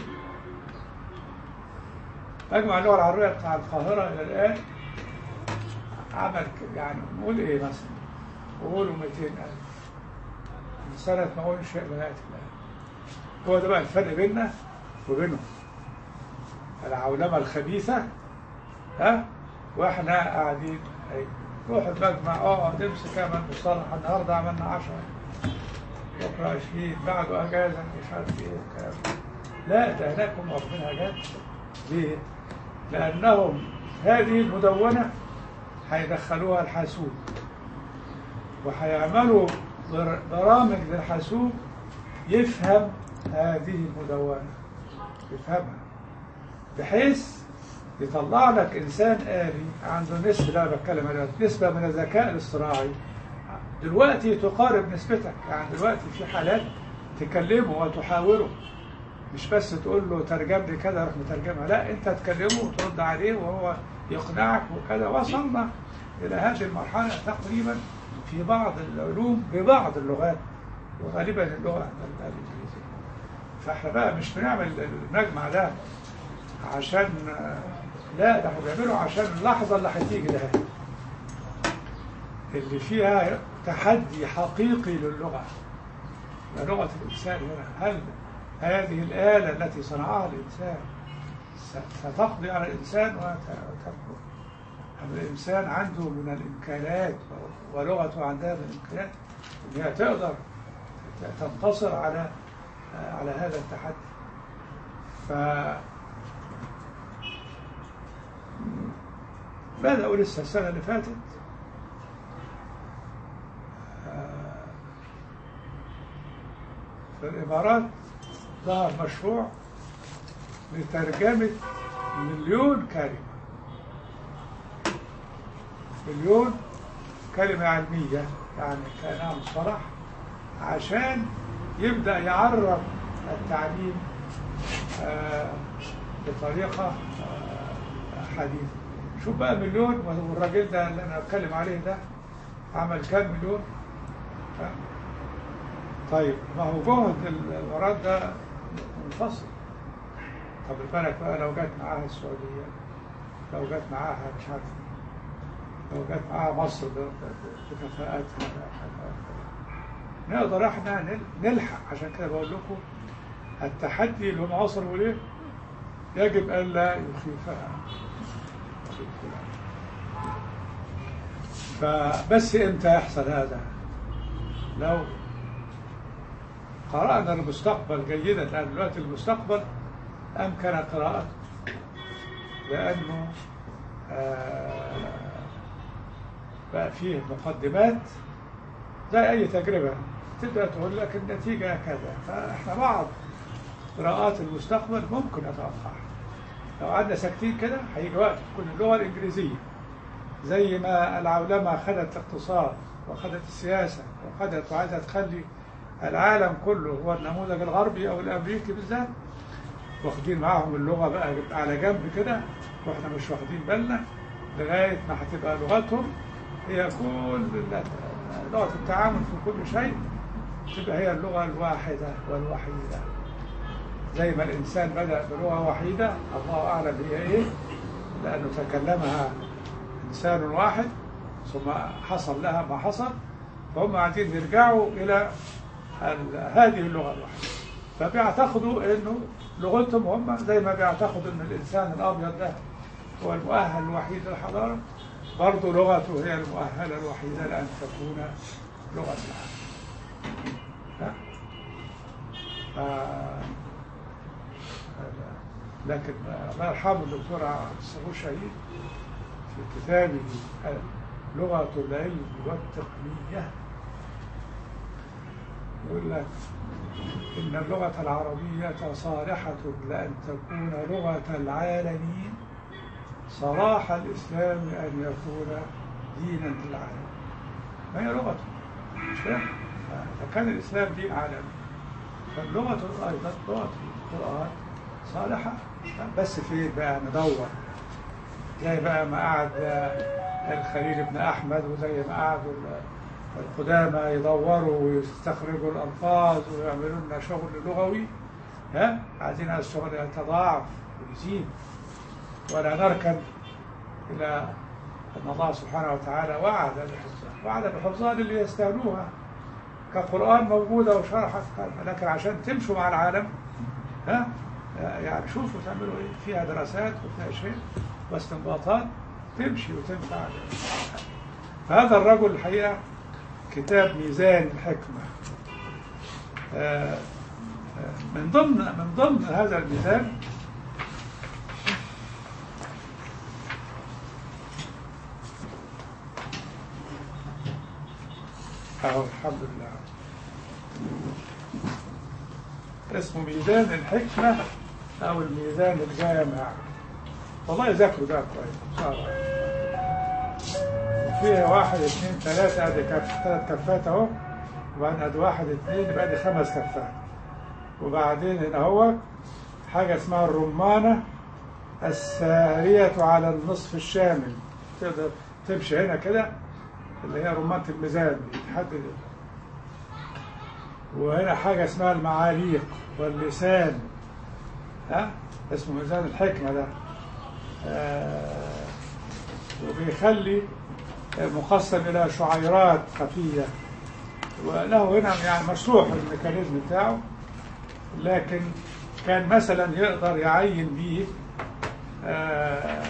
مجمع اللغة العربية بتاع القاهرة إلى الآن عمل ك- يعني نقول إيه مثلا قولوا 200 ألف من سنة ما أنشئ لغاية الآن هو ده بقى الفرق بيننا وبينهم العولمة الخبيثة ها واحنا قاعدين أي روح المجمع اقعد امسك اعمل مصطلح النهارده عملنا 10 بكره 20 بعده اجازه مش عارف ايه الكلام ده. لا ده هناك هم واخدين حاجات ليه؟ لانهم هذه المدونه هيدخلوها الحاسوب وهيعملوا بر- برامج للحاسوب يفهم هذه المدونه يفهمها بحيث يطلع لك انسان آلي عنده نسبة لا بتكلم عليها نسبة من الذكاء الاصطناعي دلوقتي تقارب نسبتك يعني دلوقتي في حالات تكلمه وتحاوره مش بس تقول له ترجم لي كذا يروح مترجمها لا انت تكلمه وترد عليه وهو يقنعك وكذا وصلنا الى هذه المرحلة تقريبا في بعض العلوم ببعض اللغات وغالبا اللغة الانجليزية فاحنا بقى مش بنعمل المجمع ده عشان لا ده احنا بنعمله عشان اللحظة اللي هتيجي ده اللي فيها تحدي حقيقي للغة لغة الإنسان هنا هل هذه الآلة التي صنعها الإنسان س- ستقضي على الإنسان وت- وتبقى أما الإنسان عنده من الإمكانات ولغته عندها من الإمكانات إن هي تقدر ت- تنتصر على على هذا التحدي ف بدأوا لسه السنة اللي فاتت آه، في الإمارات ظهر مشروع لترجمة مليون كلمة مليون كلمة علمية يعني كأنها مصطلح عشان يبدأ يعرف التعليم آه، بطريقة آه، حديثة شوف بقى مليون والراجل ده اللي أنا بتكلم عليه ده عمل كام مليون ها؟ طيب ما هو جهد الإمارات ده منفصل طب بالك بقى لو جت معاها السعودية لو جت معاها مش عارف لو جت معاها مصر ب- ب- بكفاءاتها نقدر احنا نل- نلحق عشان كده بقول لكم التحدي اللي هم وصلوا اليه يجب الا يخيفها فبس امتى يحصل هذا لو قرأنا المستقبل جيدا لأن دلوقتي المستقبل أمكن قراءته لأنه آه، بقى فيه مقدمات زي أي تجربة تبدأ تقول لك النتيجة كذا فإحنا بعض قراءات المستقبل ممكن نتوقعها لو قعدنا ساكتين كده هيجي وقت تكون اللغة الإنجليزية زي ما العولمة خدت الاقتصاد وخدت السياسة وخدت وعايزة تخلي العالم كله هو النموذج الغربي أو الأمريكي بالذات واخدين معاهم اللغة بقى على جنب كده واحنا مش واخدين بالنا لغاية ما هتبقى لغتهم هي كل لغة التعامل في كل شيء تبقى هي اللغة الواحدة والوحيدة زي ما الإنسان بدأ بلغة وحيدة الله أعلم هي إيه لأنه تكلمها إنسان واحد ثم حصل لها ما حصل فهم قاعدين يرجعوا إلى ال- هذه اللغة الواحدة فبيعتقدوا إنه لغتهم هم زي ما بيعتقدوا إن الإنسان الأبيض ده هو المؤهل الوحيد للحضارة برضه لغته هي المؤهلة الوحيدة لأن تكون لغة العالم ها؟ ف- لكن الله يرحمه الدكتور صابور شهيد في كتابه لغة العلم والتقنية يقول لك إن اللغة العربية صالحة لأن تكون لغة العالمين صلاح الإسلام أن يكون دينا للعالم ما هي لغته مش كده؟ فكان الإسلام دين عالمي فاللغة أيضا لغة القرآن صالحة بس فين بقى ندور زي بقى ما قعد الخليل بن أحمد وزي ما قعدوا القدامى يدوروا ويستخرجوا الألفاظ ويعملوا لنا شغل لغوي ها عايزين هذا الشغل يتضاعف ويزيد ولا نركن إلى أن الله سبحانه وتعالى وعد بحفظها وعد بحفظها للي يستاهلوها كقرآن موجودة وشرحت لكن عشان تمشوا مع العالم ها يعني شوفوا تعملوا ايه فيها دراسات وفيها شيء واستنباطات تمشي وتنفع فهذا الرجل الحقيقة كتاب ميزان الحكمة آه، آه، من ضمن من ضمن هذا الميزان أهو الحمد لله اسمه ميزان الحكمة أو الميزان الجامع والله ذاكروا ده كويس إن شاء الله وفيها واحد اثنين ثلاثة ادي كف ثلاث كفات اهو وبعدين ادي واحد اثنين يبقى ادي خمس كفات وبعدين هنا هو حاجة اسمها الرمانة السارية على النصف الشامل تقدر تمشي هنا كده اللي هي رمانة الميزان دي تحدد وهنا حاجة اسمها المعاليق واللسان ها اسمه ميزان الحكمة ده آه وبيخلي مقسم إلى شعيرات خفية وله هنا يعني مشروح الميكانيزم بتاعه لكن كان مثلا يقدر يعين بيه آه،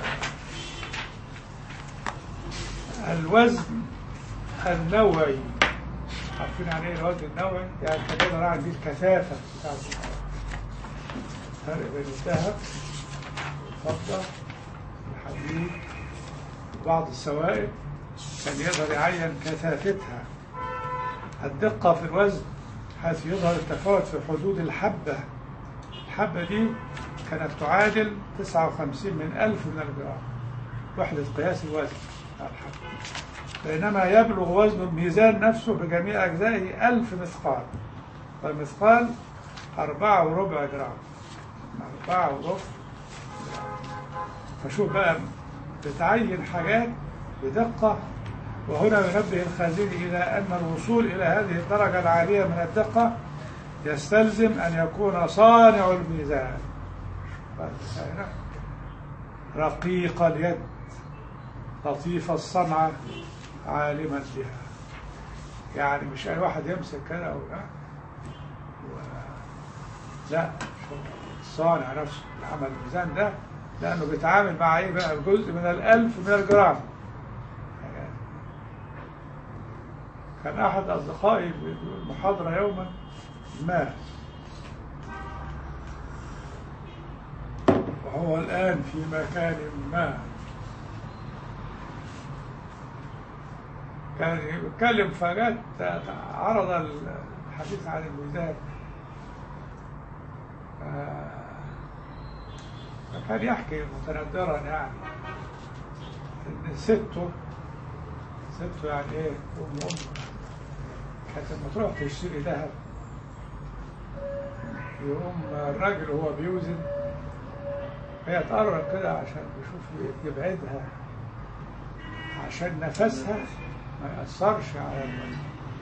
الوزن النوعي عارفين يعني ايه الوزن النوعي؟ يعني كان يقدر يعين بيه الكثافة بتاعت الفرق بين الذهب الفضة الحديد وبعض السوائل كان يقدر يعين كثافتها الدقة في الوزن حيث يظهر التفاوت في حدود الحبة الحبة دي كانت تعادل 59 من ألف من الجرام وحدة قياس الوزن على الحبة بينما يبلغ وزن الميزان نفسه بجميع أجزائه ألف مثقال والمثقال أربعة وربع جرام أربعة وربع جرام فشوف بقى بتعين حاجات بدقة وهنا ينبه الخازني إلى أن الوصول إلى هذه الدرجة العالية من الدقة يستلزم أن يكون صانع الميزان رقيق اليد لطيف الصنعة عالما بها يعني مش أي واحد يمسك كده أو لا و- لا الصانع نفسه اللي عمل الميزان ده لأنه بيتعامل مع إيه بقى جزء من الألف من الجرام كان أحد أصدقائي بيقول محاضرة يوما ما وهو الآن في مكان ما كان يتكلم فجأة عرض الحديث عن الميزان ف- فكان يحكي متندرا يعني ان سته سته يعني ايه ام ام كانت لما تروح تشتري ذهب يقوم الراجل وهو بيوزن هي تقرب كده عشان يشوف يبعدها عشان نفسها ما يأثرش على الوزن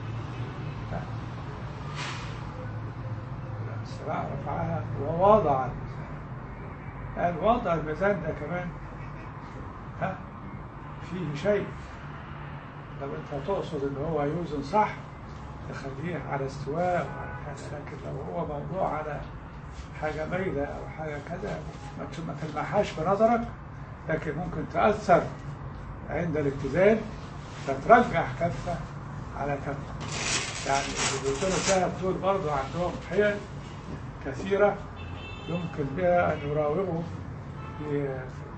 السماء رفعها ووضع الميزان قال وضع الميزان ده كمان ها فيه شيء لو انت تقصد ان هو يوزن صح تخليه على استواء وعلى كذا لكن لو هو موضوع على حاجة ميلة أو حاجة كذا ما تش- ما تلمحهاش بنظرك لكن ممكن تأثر عند الاتزان فترجح كفة على كفة يعني اللي بيوزنوا الذهب دول برضه عندهم حيل كثيرة يمكن بها أن يراوغوا في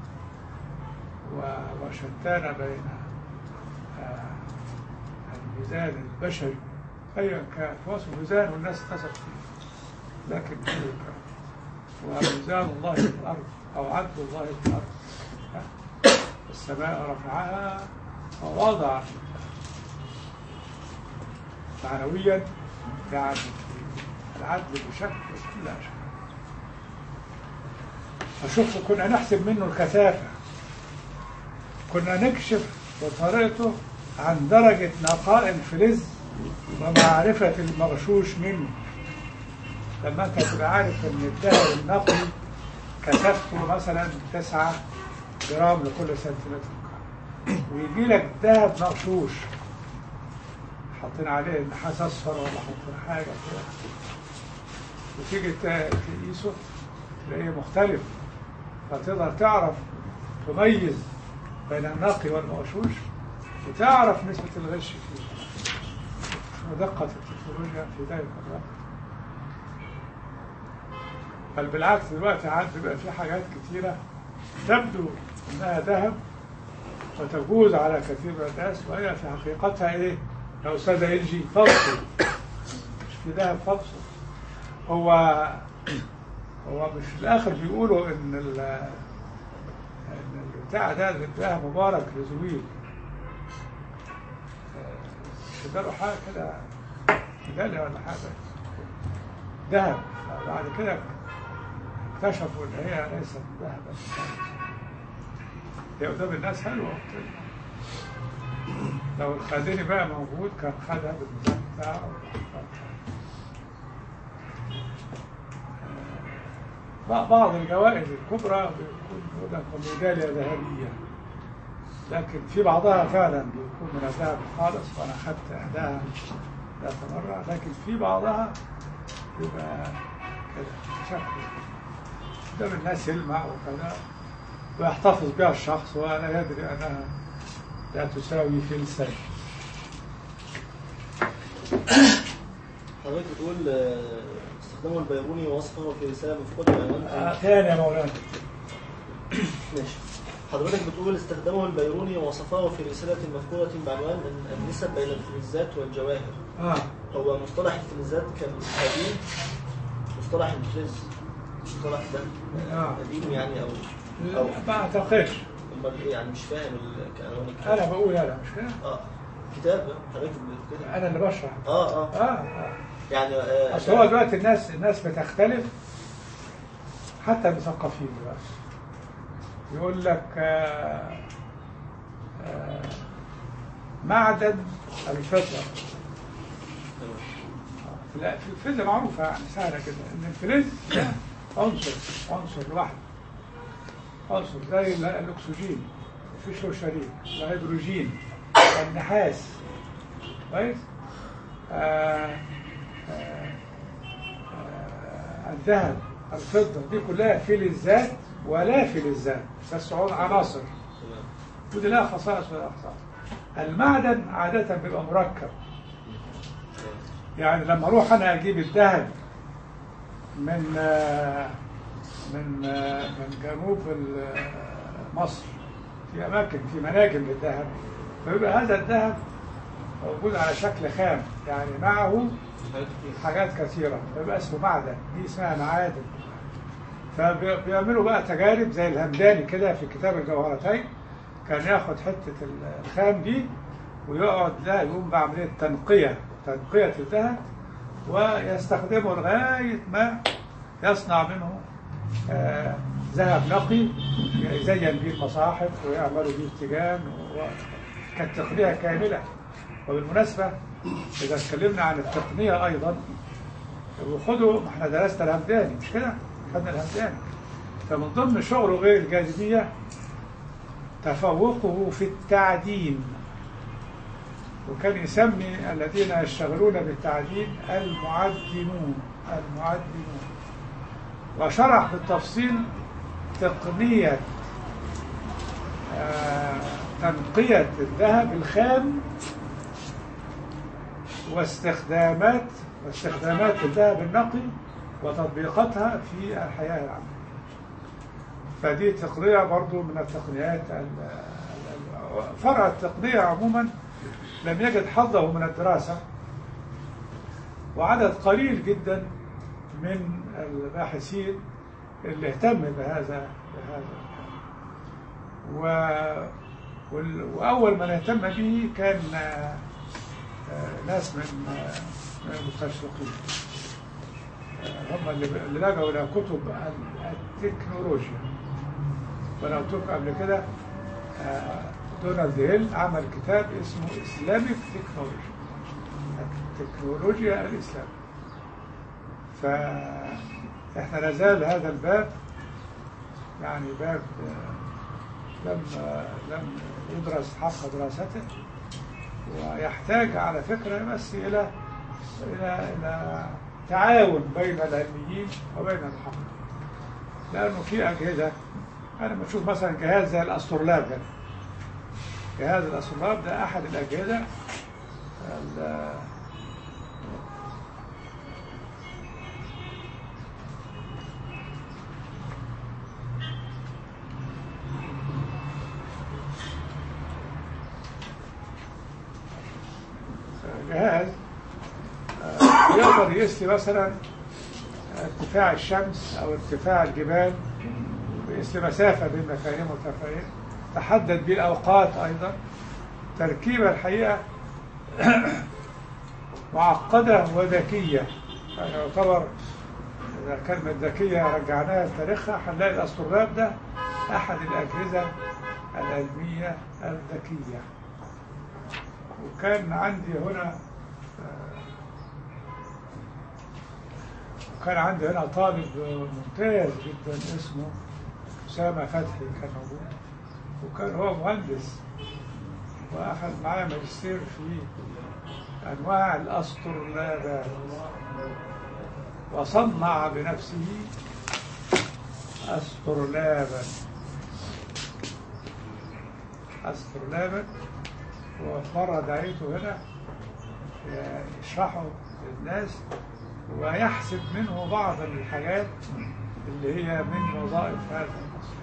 و- وشتان بين آه، الميزان البشري أيا كان هو اسمه ميزان والناس تثق فيه لكن هو كان. وميزان الله في الأرض أو عدل الله في الأرض ها؟ السماء رفعها ووضع معنويا يعني العدل بشكل لا شك فشوف كنا نحسب منه الكثافة كنا نكشف بطريقته عن درجة نقاء الفلز ومعرفة المغشوش منه لما انت تبقى عارف ان الذهب النقي كثافته مثلا 9 جرام لكل سنتيمتر مكعب ويجي لك ذهب مغشوش حاطين عليه نحاس اصفر ولا حاطين حاجه كده وتيجي ت- تقيسه تلاقيه مختلف فتقدر تعرف تميز بين النقي والمغشوش وتعرف نسبة الغش فيه ودقة التكنولوجيا في ذلك الوقت بل بالعكس دلوقتي عاد بيبقى في حاجات كتيرة تبدو انها ذهب وتجوز على كثير من الناس وهي في حقيقتها ايه؟ يا استاذ الجي فلسفه مش في ذهب فلسفه هو هو مش في الاخر بيقولوا ان ال ان البتاع ده الذهب مبارك لزويل شجروا حاجه كده ميداليه ولا حاجه ذهب بعد كده اكتشفوا ان هي ليست ذهبا هي قدام الناس حلوه لو الخازني بقى موجود كان خدها بالميزان بتاعه آه، بعض الجوائز الكبرى بيكون يقول لك ميداليه ذهبيه لكن في بعضها فعلا بيكون من الذهب خالص وانا اخذت احداها ذات مرة لكن في بعضها يبقى كده شكل قدام الناس يلمع وكذا ويحتفظ بها الشخص ولا يدري أنها لا تساوي فلسا حضرتك بتقول آه، استخدام البيروني ووصفه في رسالة مفقودة بعنوان آه، ثاني يا مولانا ماشي حضرتك بتقول استخدامه البيروني ووصفه في رسالة مفقودة بعنوان ال- النسب بين الفلزات والجواهر اه هو مصطلح الفلزات كان قديم مصطلح الفلز المصطلح ده آه. قديم يعني او لا، او ما اعتقدش امال ايه يعني مش فاهم ال- كعنوان انا الكتاب بقول انا مش كده اه كتاب حضرتك بت- كده انا اللي بشرح اه اه اه, آه. يعني آه اصل هو دلوقتي الناس الناس بتختلف حتى المثقفين دلوقتي يقول لك آه آه معدن الفضة لا في الفيزياء معروفة يعني سهلة كده ان الفلز ده عنصر عنصر لوحده عنصر زي ال- الاكسجين مفيش له شريك الهيدروجين النحاس كويس آه آه آه الذهب الفضة دي كلها فلزات ولا فلزات بس عن- عناصر تمام ودي لها خصائص ولا خصائص المعدن عادة بيبقى مركب يعني لما اروح انا اجيب الذهب من آه، من آه، من جنوب ال- آه، مصر في اماكن في مناجم للذهب فيبقى هذا الذهب موجود على شكل خام يعني معه حاجات كتير حاجات كثيرة فيبقى اسمه معدن دي اسمها معادن فبيعملوا بقى تجارب زي الهمداني كده في كتاب الجوهرتين كان ياخد حتة الخام دي ويقعد لا يقوم بعملية تنقية تنقية الذهب ويستخدمه لغاية ما يصنع منه آه، ذهب نقي يزين به المصاحف ويعملوا به التيجان وكانت تقنية كاملة وبالمناسبة إذا اتكلمنا عن التقنية أيضا وخدوا ما احنا درسنا الهمداني مش كده؟ خدنا الهمداني فمن ضمن شغله غير الجاذبية تفوقه في التعدين وكان يسمي الذين يشتغلون بالتعدين المعدنون المعدنون وشرح بالتفصيل تقنية آه، تنقية الذهب الخام واستخدامات واستخدامات الذهب النقي وتطبيقاتها في الحياة العامة فدي تقنية برضو من التقنيات ال- ال- فرع التقنية عموما لم يجد حظه من الدراسة وعدد قليل جدا من الباحثين اللي اهتم بهذا بهذا و وال- وأول من اهتم به كان آه، آه، ناس من آه، من المستشرقين آه، هم اللي اللي لجأوا إلى كتب ال- التكنولوجيا وأنا قلت لكم قبل كده آه، دونالد هيل عمل كتاب اسمه إسلامك تكنولوجي التكنولوجيا الإسلام فإحنا لازال هذا الباب يعني باب آه، لم آه، لم يدرس حق دراسته ويحتاج على فكرة بس إلى إلى إلى تعاون بين العلميين وبين الحق لأنه في أجهزة أنا لما أشوف مثلا جهاز زي الأسترلاب ده جهاز الأسترلاب ده أحد الأجهزة ال- جهاز آه، يقدر يقيس لي مثلا ارتفاع الشمس او ارتفاع الجبال ويقيس لي مسافه بين مكانين مرتفعين تحدد به الاوقات ايضا تركيبه الحقيقه معقده وذكيه يعني يعتبر اذا كلمه ذكيه رجعناها لتاريخها هنلاقي الاسترلاب ده احد الاجهزه العلميه الذكيه وكان عندي هنا آه، وكان عندي هنا طالب ممتاز جدا اسمه أسامة فتحي كان موجود وكان هو مهندس وأخذ معايا ماجستير في أنواع الأسطرلابات وصنع بنفسه أسطرلابا أسطرلابا ومرة دعيته هنا يشرحه للناس ويحسب منه بعض الحاجات اللي هي من وظائف هذا النص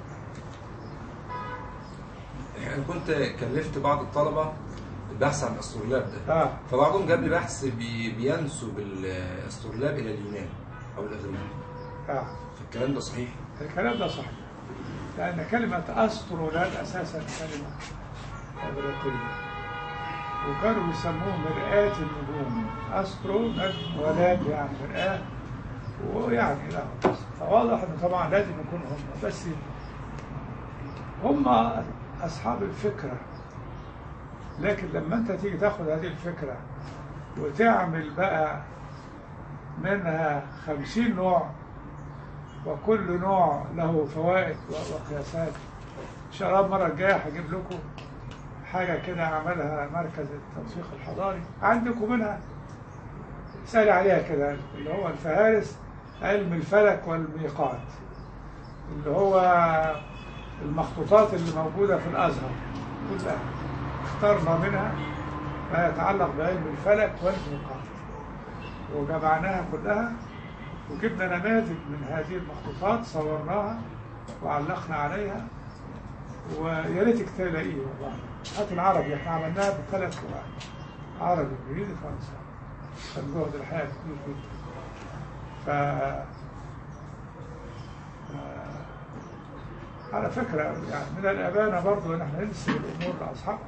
انا كنت كلفت بعض الطلبه البحث عن الاسترولاب ده آه. فبعضهم جاب لي بحث بي بينسب الاسترولاب الى اليونان او الاغريق آه. فالكلام ده صحيح الكلام ده صحيح لأن كلمة أسترولاب أساسا كلمة إغريقية وكانوا بيسموه مرآة النجوم أسترو نجم ولاد يعني مرآة ويعني له قصة. فواضح إنه طبعا لازم يكون هم بس هم أصحاب الفكرة لكن لما أنت تيجي تاخد هذه الفكرة وتعمل بقى منها خمسين نوع وكل نوع له فوائد و- وقياسات ان شاء الله المره الجايه هجيب لكم حاجه كده عملها مركز التوثيق الحضاري عندكم منها سأل عليها كده اللي هو الفهارس علم الفلك والميقات اللي هو المخطوطات اللي موجوده في الازهر كلها اخترنا منها ما يتعلق بعلم الفلك والميقات وجمعناها كلها وجبنا نماذج من هذه المخطوطات صورناها وعلقنا عليها ويا ريتك تلاقيه والله هات العربي احنا عملناها بثلاث لغات عربي انجليزي فرنسي كان جهد الحياه كبير جدا ف ف- على فكرة يعني من الأمانة برضو إن احنا ننسب الأمور لأصحابها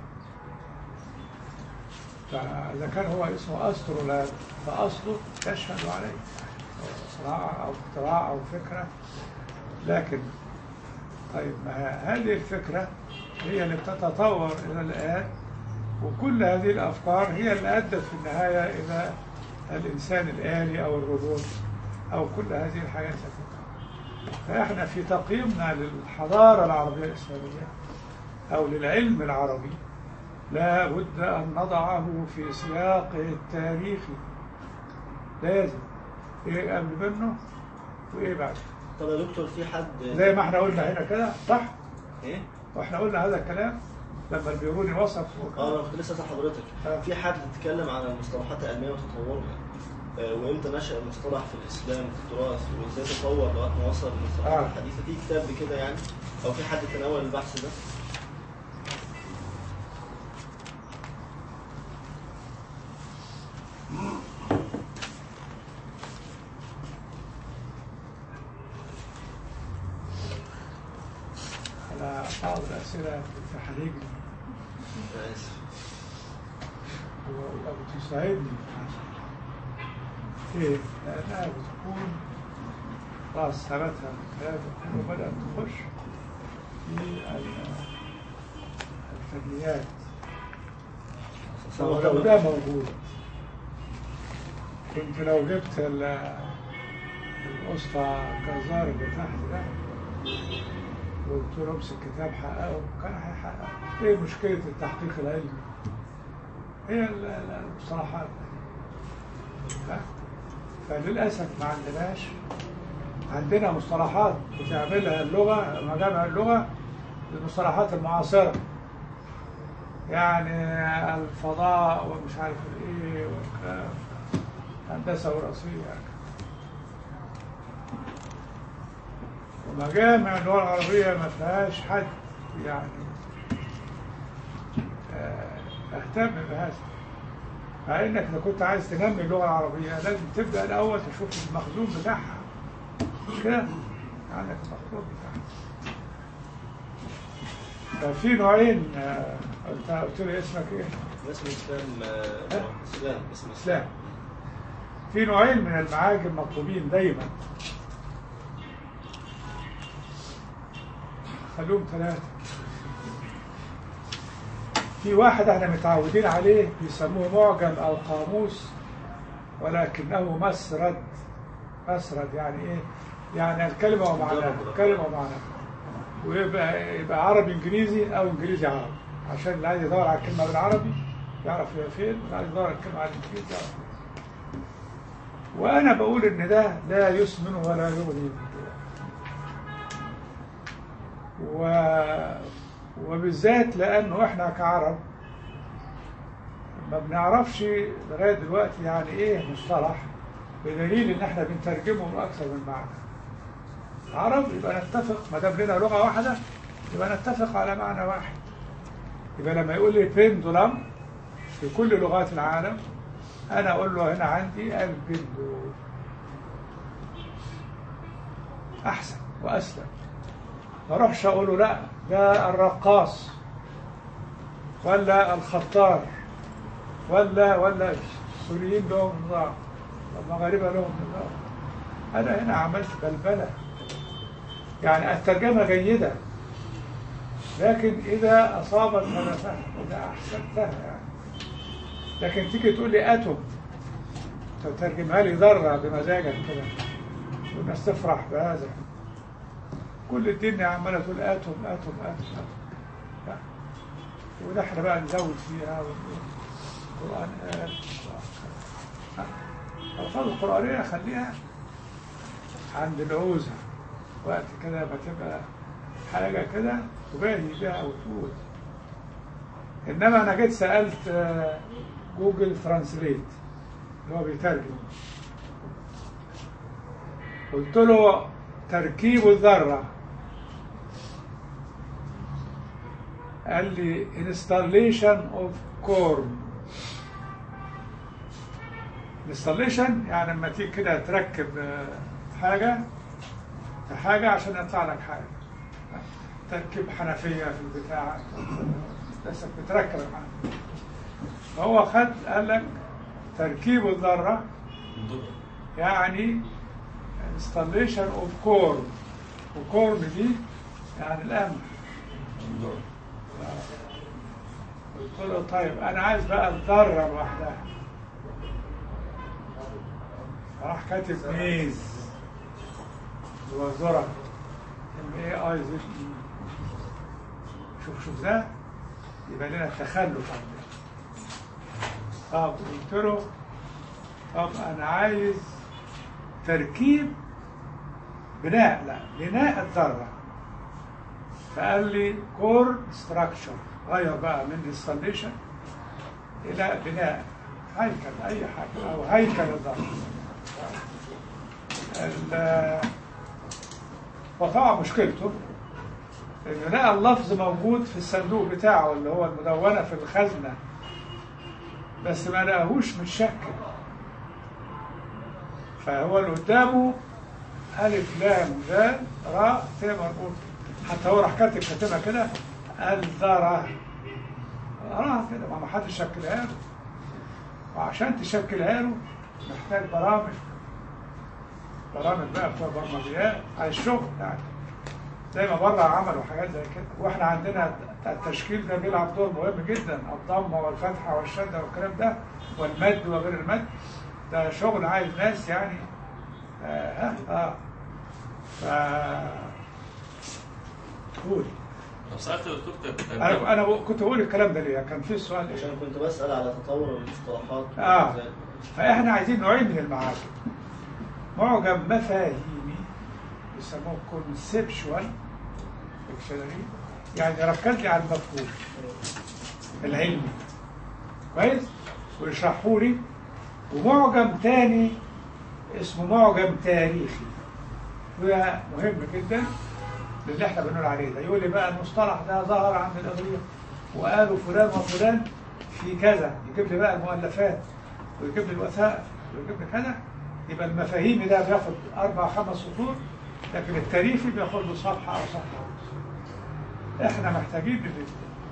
فإذا كان هو اسمه أسترولاب فأصله يشهد عليه صراع أو اختراع أو فكرة لكن طيب ما هذه الفكرة هي اللي بتتطور إلى الآن وكل هذه الأفكار هي اللي أدت في النهاية إلى الإنسان الآلي أو الروبوت أو كل هذه الحاجات التي فإحنا في تقييمنا للحضارة العربية الإسلامية أو للعلم العربي لا بد أن نضعه في سياقه التاريخي لازم إيه قبل منه وإيه بعد طب يا دكتور في حد زي ما احنا قلنا هنا كده صح ايه؟ واحنا قلنا هذا الكلام لما البيروني وصف اه انا كنت لسه اسال حضرتك آه. في حد اتكلم عن المصطلحات العلميه وتطورها آه، وامتى نشا المصطلح في الاسلام في التراث وازاي تطور لغايه ما وصل للمصطلحات آه. الحديثه في كتاب كده يعني او في حد تناول البحث ده على بعض الأسئلة تحرجني أنا آسف. وبتساعدني إيه؟ لأنها بتكون خلاص ثبتها من كلام وبدأت تخش في ال- الفنيات هو لو ده- ده موجود كنت لو جبت ال- الأسطى جزار اللي تحت ده وقلت له امسك كتاب حققه كان هيحققه ايه مشكلة التحقيق العلمي؟ هي ال- ال- المصطلحات ها؟ فللأسف ما عندناش عندنا مصطلحات بتعملها اللغة مجامع اللغة المصطلحات المعاصرة يعني الفضاء ومش عارف ايه والكلام هندسة وراثية ومجامع اللغة العربية ما فيهاش حد يعني آه، اهتم بهذا مع انك اذا كنت عايز تنمي اللغة العربية لازم تبدأ الأول تشوف المخزون بتاعها مش كده؟ عندك المخزون بتاعها ففي نوعين آه، انت قلت لي اسمك ايه؟ اسم اسلام آه، ها؟ اسلام اسم اسلام في نوعين من المعاجم مطلوبين دايما خلوهم ثلاثة في واحد احنا متعودين عليه بيسموه معجم او قاموس ولكنه مسرد مسرد يعني ايه؟ يعني الكلمة ومعناها الكلمة ومعناها ويبقى يبقى عربي انجليزي او انجليزي عربي عشان اللي عايز يدور على الكلمة بالعربي يعرف هي فين مش عايز يدور الكلمة على الإنجليزي يعرف وأنا بقول إن ده لا يسمن ولا يغني من جوع و... وبالذات لأنه إحنا كعرب ما بنعرفش لغاية دلوقتي يعني إيه مصطلح بدليل إن إحنا بنترجمه بأكثر من معنى عرب يبقى نتفق ما دام لنا لغة واحدة يبقى نتفق على معنى واحد يبقى لما يقول لي بندولم في كل لغات العالم أنا أقول له هنا عندي البندول أحسن وأسلم ما أروحش أقول له لا ده الرقاص ولا الخطار ولا ولا السوريين لهم نظام المغاربة لهم نظام أنا هنا عملت بلبلة يعني الترجمة جيدة لكن إذا أصابت فلا فهم إذا أحسنتها يعني لكن تيجي تقول لي أتوم تترجمها لي ذرة بمزاجك كده والناس تفرح بهذا كل الدنيا عمالة تقول أتوم أتوم أتوم أتوم لا. وده احنا بقى نزود فيها ونقول القرآن قال ها. الألفاظ القرآنية خليها عند العوزة وقت كده ما تبقى حاجة كده تباهي بها وتقول إنما أنا جيت سألت آه، جوجل ترانسليت اللي هو بيترجم قلت له تركيب الذرة قال لي installation of corn installation يعني لما تيجي كده تركب آه، حاجة في حاجة عشان يطلع لك حاجة تركب حنفية في البتاع بس بتركب الحنفية فهو خد قال لك تركيب الذرة يعني installation of corn وcorn دي يعني القمح قلت له طيب انا عايز بقى الذرة لوحدها راح كاتب ميز هو ذرة ام اي اي زد اي شوف شوف ده يبقى لنا تخلف عندنا طب قلت له طب انا عايز تركيب بناء لا بناء الذرة فقال لي كور ستراكشر غير بقى من انستاليشن الى بناء هيكل اي حاجه او هيكل الذرة ال- وطبعا مشكلته انه لقى اللفظ موجود في الصندوق بتاعه اللي هو المدونة في الخزنة بس ما لقاهوش متشكل فهو اللي قدامه ألف لام دال راء ت مربوط حتى هو راح كاتب كاتبها كده الذرة راح كده ما ما حدش شكلها له وعشان تشكلها له محتاج برامج برامج بقى بتوع برمجيات على الشغل يعني زي ما بره عملوا حاجات زي كده واحنا عندنا التشكيل ده بيلعب دور مهم جدا الضمه والفتحه والشده والكلام ده والمد وغير المد ده شغل عايز ناس يعني اه اه, ف قول طب سألت يا دكتور طب- انا انا كنت بقول الكلام ده ليه كان في سؤال إيه؟ عشان كنت بسأل على تطور المصطلحات آه. زي- فاحنا عايزين نوعين من المعاجم معجم مفاهيمي يسموه كونسبشوال ديكشنري يعني ركز لي على المفهوم العلمي كويس ويشرحوا لي ومعجم تاني اسمه معجم تاريخي وده مهم جدا للي احنا بنقول عليه ده يقول لي بقى المصطلح ده ظهر عند الاغريق وقالوا فلان وفلان في كذا يجيب لي بقى المؤلفات ويجيب لي الوثائق ويجيب لي كذا يبقى المفاهيم ده بياخد اربع خمس سطور لكن التاريخي بياخد له صفحه او صفحه ونص احنا محتاجين للاثنين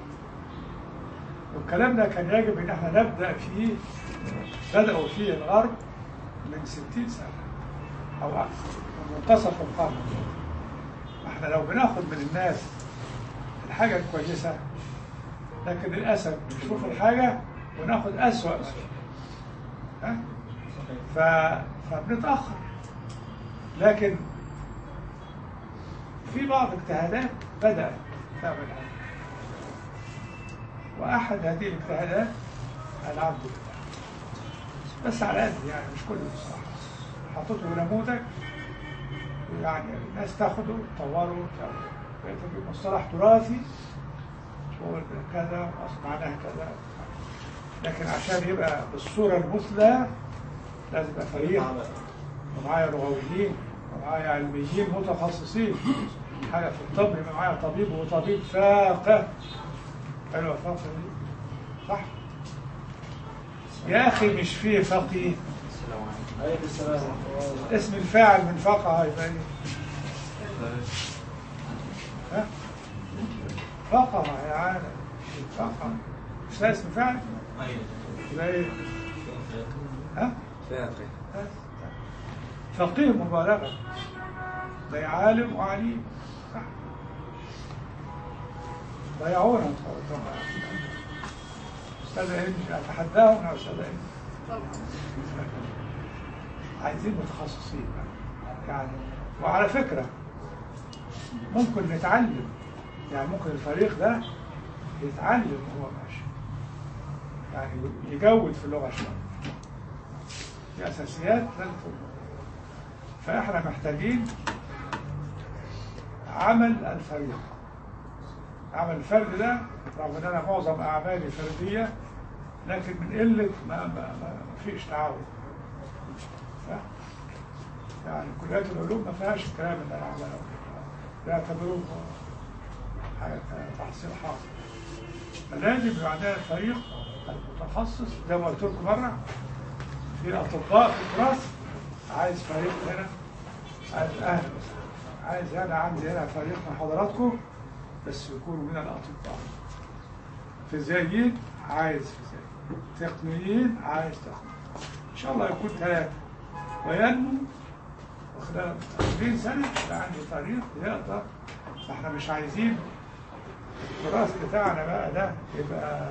والكلام ده كان يجب ان احنا نبدا فيه بداوا فيه الغرب من 60 سنه او اكثر من منتصف القرن احنا لو بناخد من الناس الحاجه الكويسه لكن للاسف بنشوف الحاجه وناخد اسوأ ما فيها. ها ف... فبنتاخر لكن في بعض اجتهادات بدات تعمل هذا واحد هذه الاجتهادات العبد لله بس على قد يعني مش كل الصراحة حطيته نموذج يعني الناس تاخده تطوره بقيت مصطلح تراثي تقول كذا معناه كذا لكن عشان يبقى بالصورة المثلى لازم يبقى فريق ومعايا لغويين ومعايا علميين متخصصين حاجة في الطب يبقى معايا طبيب وطبيب فاقه حلوة فاقه دي صح يا أخي مش فيه فقيه عليكم السلام اسم الفاعل من فقه يبقى ايه؟ ها؟ فقه يا عالم فقه مش ده اسم فاعل؟ يبقى ايه؟ ها؟ فاقه بس. فقيه مبالغة زي عالم وعليم صح ضيعونا طبعا أستاذ هند أتحداهم يا أستاذ هند طبعا عايزين متخصصين يعني وعلى فكرة ممكن نتعلم يعني ممكن الفريق ده يتعلم وهو ماشي يعني يجود في اللغة شوية في أساسيات لازم تبقى. فإحنا محتاجين عمل الفريق عمل الفرد ده رغم ان انا معظم اعمالي فرديه لكن من قله ما ما ما ما فيش تعاون ف- يعني كليات العلوم ما فيهاش الكلام اللي انا عمله بيعتبروه حاجه تحصيل حاصل فلازم يبقى عندنا فريق المتخصص زي ما قلت لكم مره في اطباء في التراث عايز فريق هنا عايز اهل عايز انا عندي هنا فريق من حضراتكم بس يكونوا من الاطباء فيزيائيين عايز فيزياء تقنيين عايز تقني ان شاء الله يكون ثلاثه وينمو وخلال 20 سنه يبقى عندي فريق يقدر احنا مش عايزين التراث بتاعنا بقى ده يبقى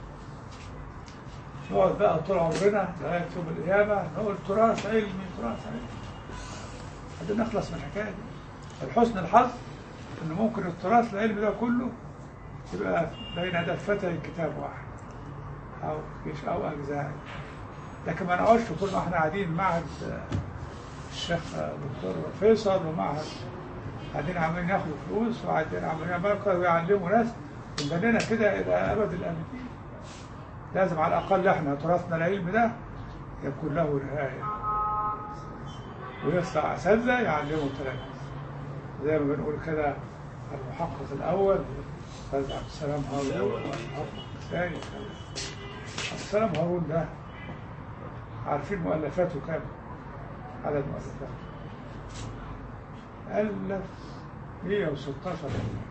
نقعد بقى طول عمرنا لغايه يوم القيامه نقول تراث علمي تراث علمي عايزين نخلص من الحكايه دي الحسن الحظ ان ممكن التراث العلمي ده كله يبقى بين دفتي كتاب واحد او فيش او اجزاء لكن ما نقعدش طول ما احنا قاعدين معهد آه، الشيخ آه، دكتور فيصل ومعهد قاعدين عمالين ياخدوا فلوس وقاعدين عمالين مركز ويعلموا ناس وبنينا كده الى ابد الابدين لازم على الاقل احنا تراثنا العلمي ده يكون له نهايه ويطلع اساتذه يعلموا التلاميذ زي ما بنقول كده المحقق الاول استاذ عبد السلام هارون والمحقق الثاني عبد السلام هارون ده عارفين مؤلفاته كام؟ عدد مؤلفاته ألف 116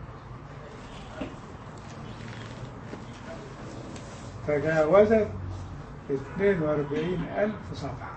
تجاوزت 42 ألف صفحة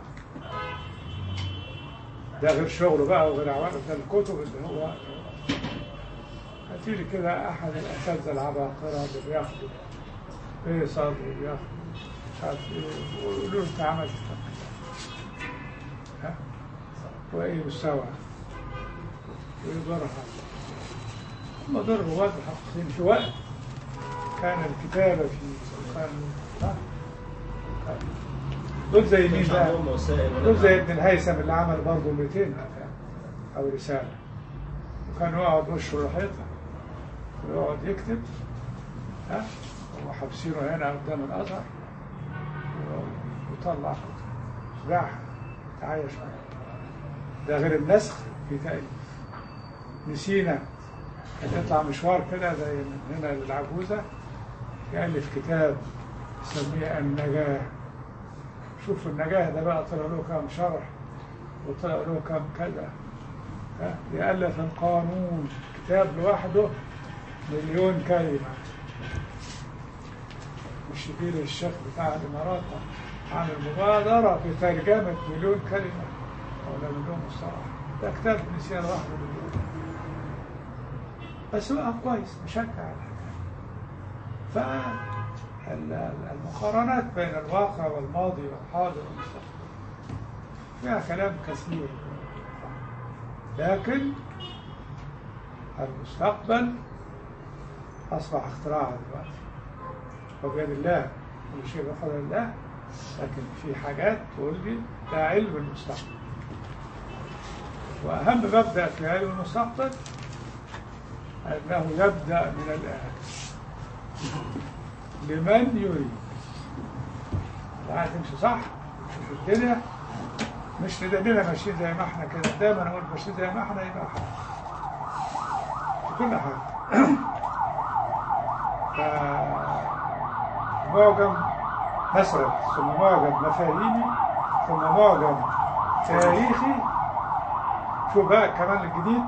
ده غير شغله بقى وغير عوامل ده الكتب اللي هو هاتيلي كده أحد الأساتذة العباقرة اللي بياخدوا فيصل وبياخدوا مش عارف إيه ويقولوا له أنت عملت كده. ها وإيه مستوى ويضرها هم دول رواد محققين في وقت كان الكتابة في كان ها؟ كان دول زي مين مش بقى؟ عندهم وسائل ولا دول زي حاجة. ابن الهيثم اللي عمل برضه 200 أو رسالة وكان يقعد وشه الحيطة ويقعد يكتب ها وحابسينه هنا قدام الأزهر ويطلع كتب باعها تعايش معاه ده غير النسخ في تأليف نسينا يطلع مشوار كده زي من هنا للعجوزة يألف كتاب يسميه النجاة شوف النجاة ده بقى طلع له كام شرح وطلع له كام كذا ها؟ يألف القانون كتاب لوحده مليون كلمة الشبيل الشيخ بتاع الإمارات عامل مبادرة في ترجمة مليون كلمة ولا مليون مصطلح ده كتاب نسيان واحد مليون بس بقى كويس مشجع على الحكاية فالمقارنات بين الواقع والماضي والحاضر والمستقبل فيها كلام كثير لكن المستقبل أصبح اختراعا دلوقتي وبيد الله كل شيء بقدر الله لكن في حاجات تقول لي ده علم المستقبل وأهم مبدأ في علم المستقبل أنه يبدأ من الآن لمن يريد لا تمشي صح في الدنيا مش ندمنا ماشيين زي ما احنا كده دايما اقول ماشيين زي ما احنا يبقى حاجة في كل حاجة ف معجم مسرد ثم معجم مفاهيمي ثم معجم تاريخي شوف بقى كمان الجديد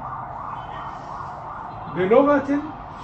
بلغة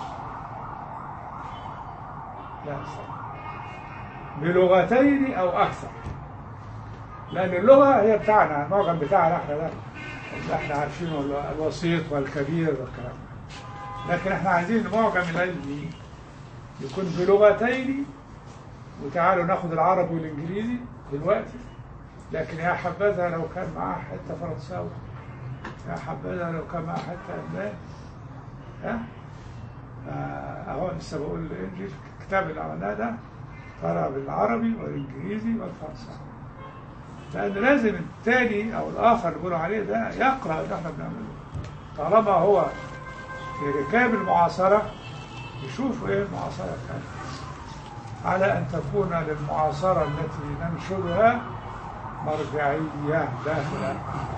لا استنى. بلغتين أو أكثر لأن اللغة هي بتاعنا المعجم بتاعنا احنا ده اللي احنا عارفينه ال- الوسيط والكبير والكلام ده لكن احنا عايزين المعجم العلمي يكون بلغتين وتعالوا ناخد العربي والانجليزي دلوقتي لكن يا حبذا لو كان معاه حته فرنساوي يا حبذا لو كان معاه حته الماني ها آه، اهو لسه بقول الانجليزي الكتاب اللي عملناه ده طلع بالعربي والانجليزي والفرنساوي لان لازم التاني او الاخر اللي بيقولوا عليه ده يقرا اللي احنا بنعمله طالما هو في ركاب المعاصره يشوفوا ايه المعاصره كانت على أن تكون للمعاصرة التي ننشرها مرجعية داخلة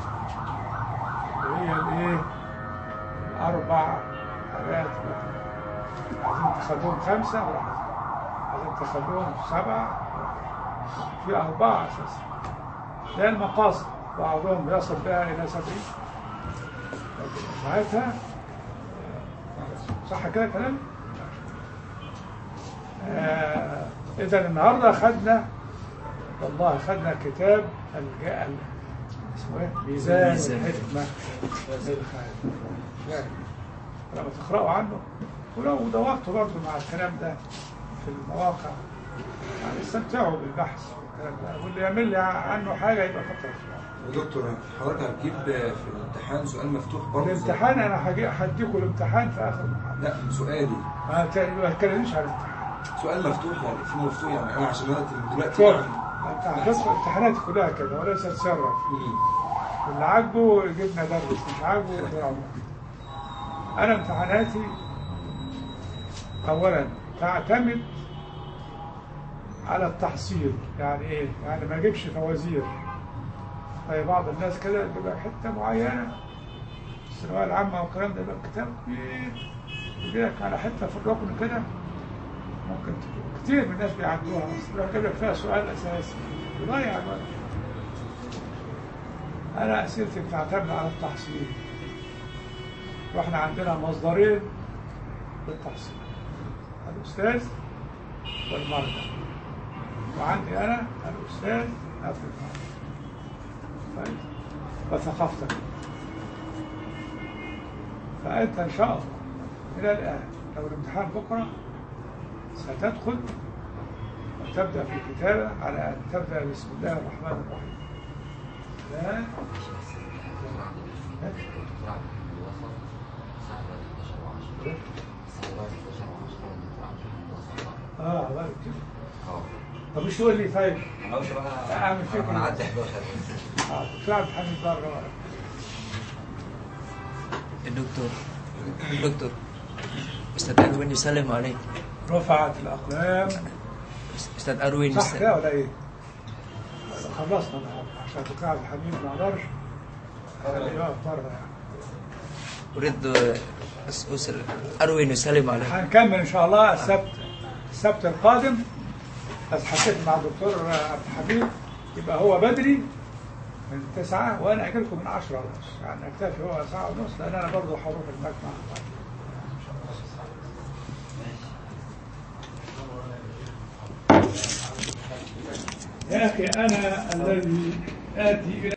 هي الإيه؟ الأربع حاجات عايزين تخلوهم خمسة براحتك عايزين تخلوهم سبعة في أربعة أساسا ده المقاصد بعضهم يصل بها إلى سبعين لكن ساعتها صح كده كلام؟ آه إذا النهارده خدنا والله خدنا كتاب الج... ال- اسمه ايه؟ ميزان ميزان. الحكمة للخالق لما تقرأوا عنه ولو دورتوا برضه مع الكلام ده في المواقع يعني استمتعوا بالبحث والكلام ده واللي يعمل لي عنه حاجة يبقى كتر خيره. يا دكتور حضرتك هتجيب في الامتحان سؤال مفتوح برضه الامتحان أنا هجي- هديكوا الامتحان في آخر المحاضرة لا سؤالي ما ت- ما تكلمنيش على الامتحان سؤال مفتوح يعني في مفتوح يعني انا عشان انا دلوقتي شوف يعني انت هتدخل امتحاناتي كلها كده وليس تشرف مم. اللي عاجبه يجيبنا درس مش عاجبه يضربه انا امتحاناتي اولا تعتمد على التحصيل يعني ايه يعني ما اجيبش فوازير زي بعض الناس كده يجيب لك حته معينه الثانويه العامه والكلام ده يبقى كتاب كبير يجي لك على حته في الركن كده ممكن تكون- كتير من الناس بيعدوها بس لو جاب لك فيها سؤال اساسي يضيع الوقت أنا أسئلتي بتعتمد على التحصيل وإحنا عندنا مصدرين للتحصيل الأستاذ والمرجع وعندي أنا الأستاذ قبل المرجع طيب وثقافتك فأنت إن شاء الله إلى الآن لو الامتحان بكرة ستدخل وتبدأ في الكتابة على أن تبدأ بسم الله الرحمن الرحيم لا اه الله يكتب طب مش تقول لي طيب اعمل فيك انا عدي إيه؟ 11 اه في عبد الحميد بره الدكتور دكتور استاذ اروين يسلم عليك رفعت الاقلام استاذ اروين صح يسلم كده ولا ايه؟ خلصنا النهارده عشان دكتور عبد الحميد ما اقدرش خليه يقف بره يعني اريد أس- اسال اروين يسلم عليك هنكمل ان شاء الله السبت السبت القادم بس حكيت مع الدكتور عبد الحميد يبقى هو بدري من تسعة وانا اجي لكم من عشرة ونص يعني اكتفي هو ساعة ونص لان انا برضه هروح المجمع يا اخي انا الذي اتي الى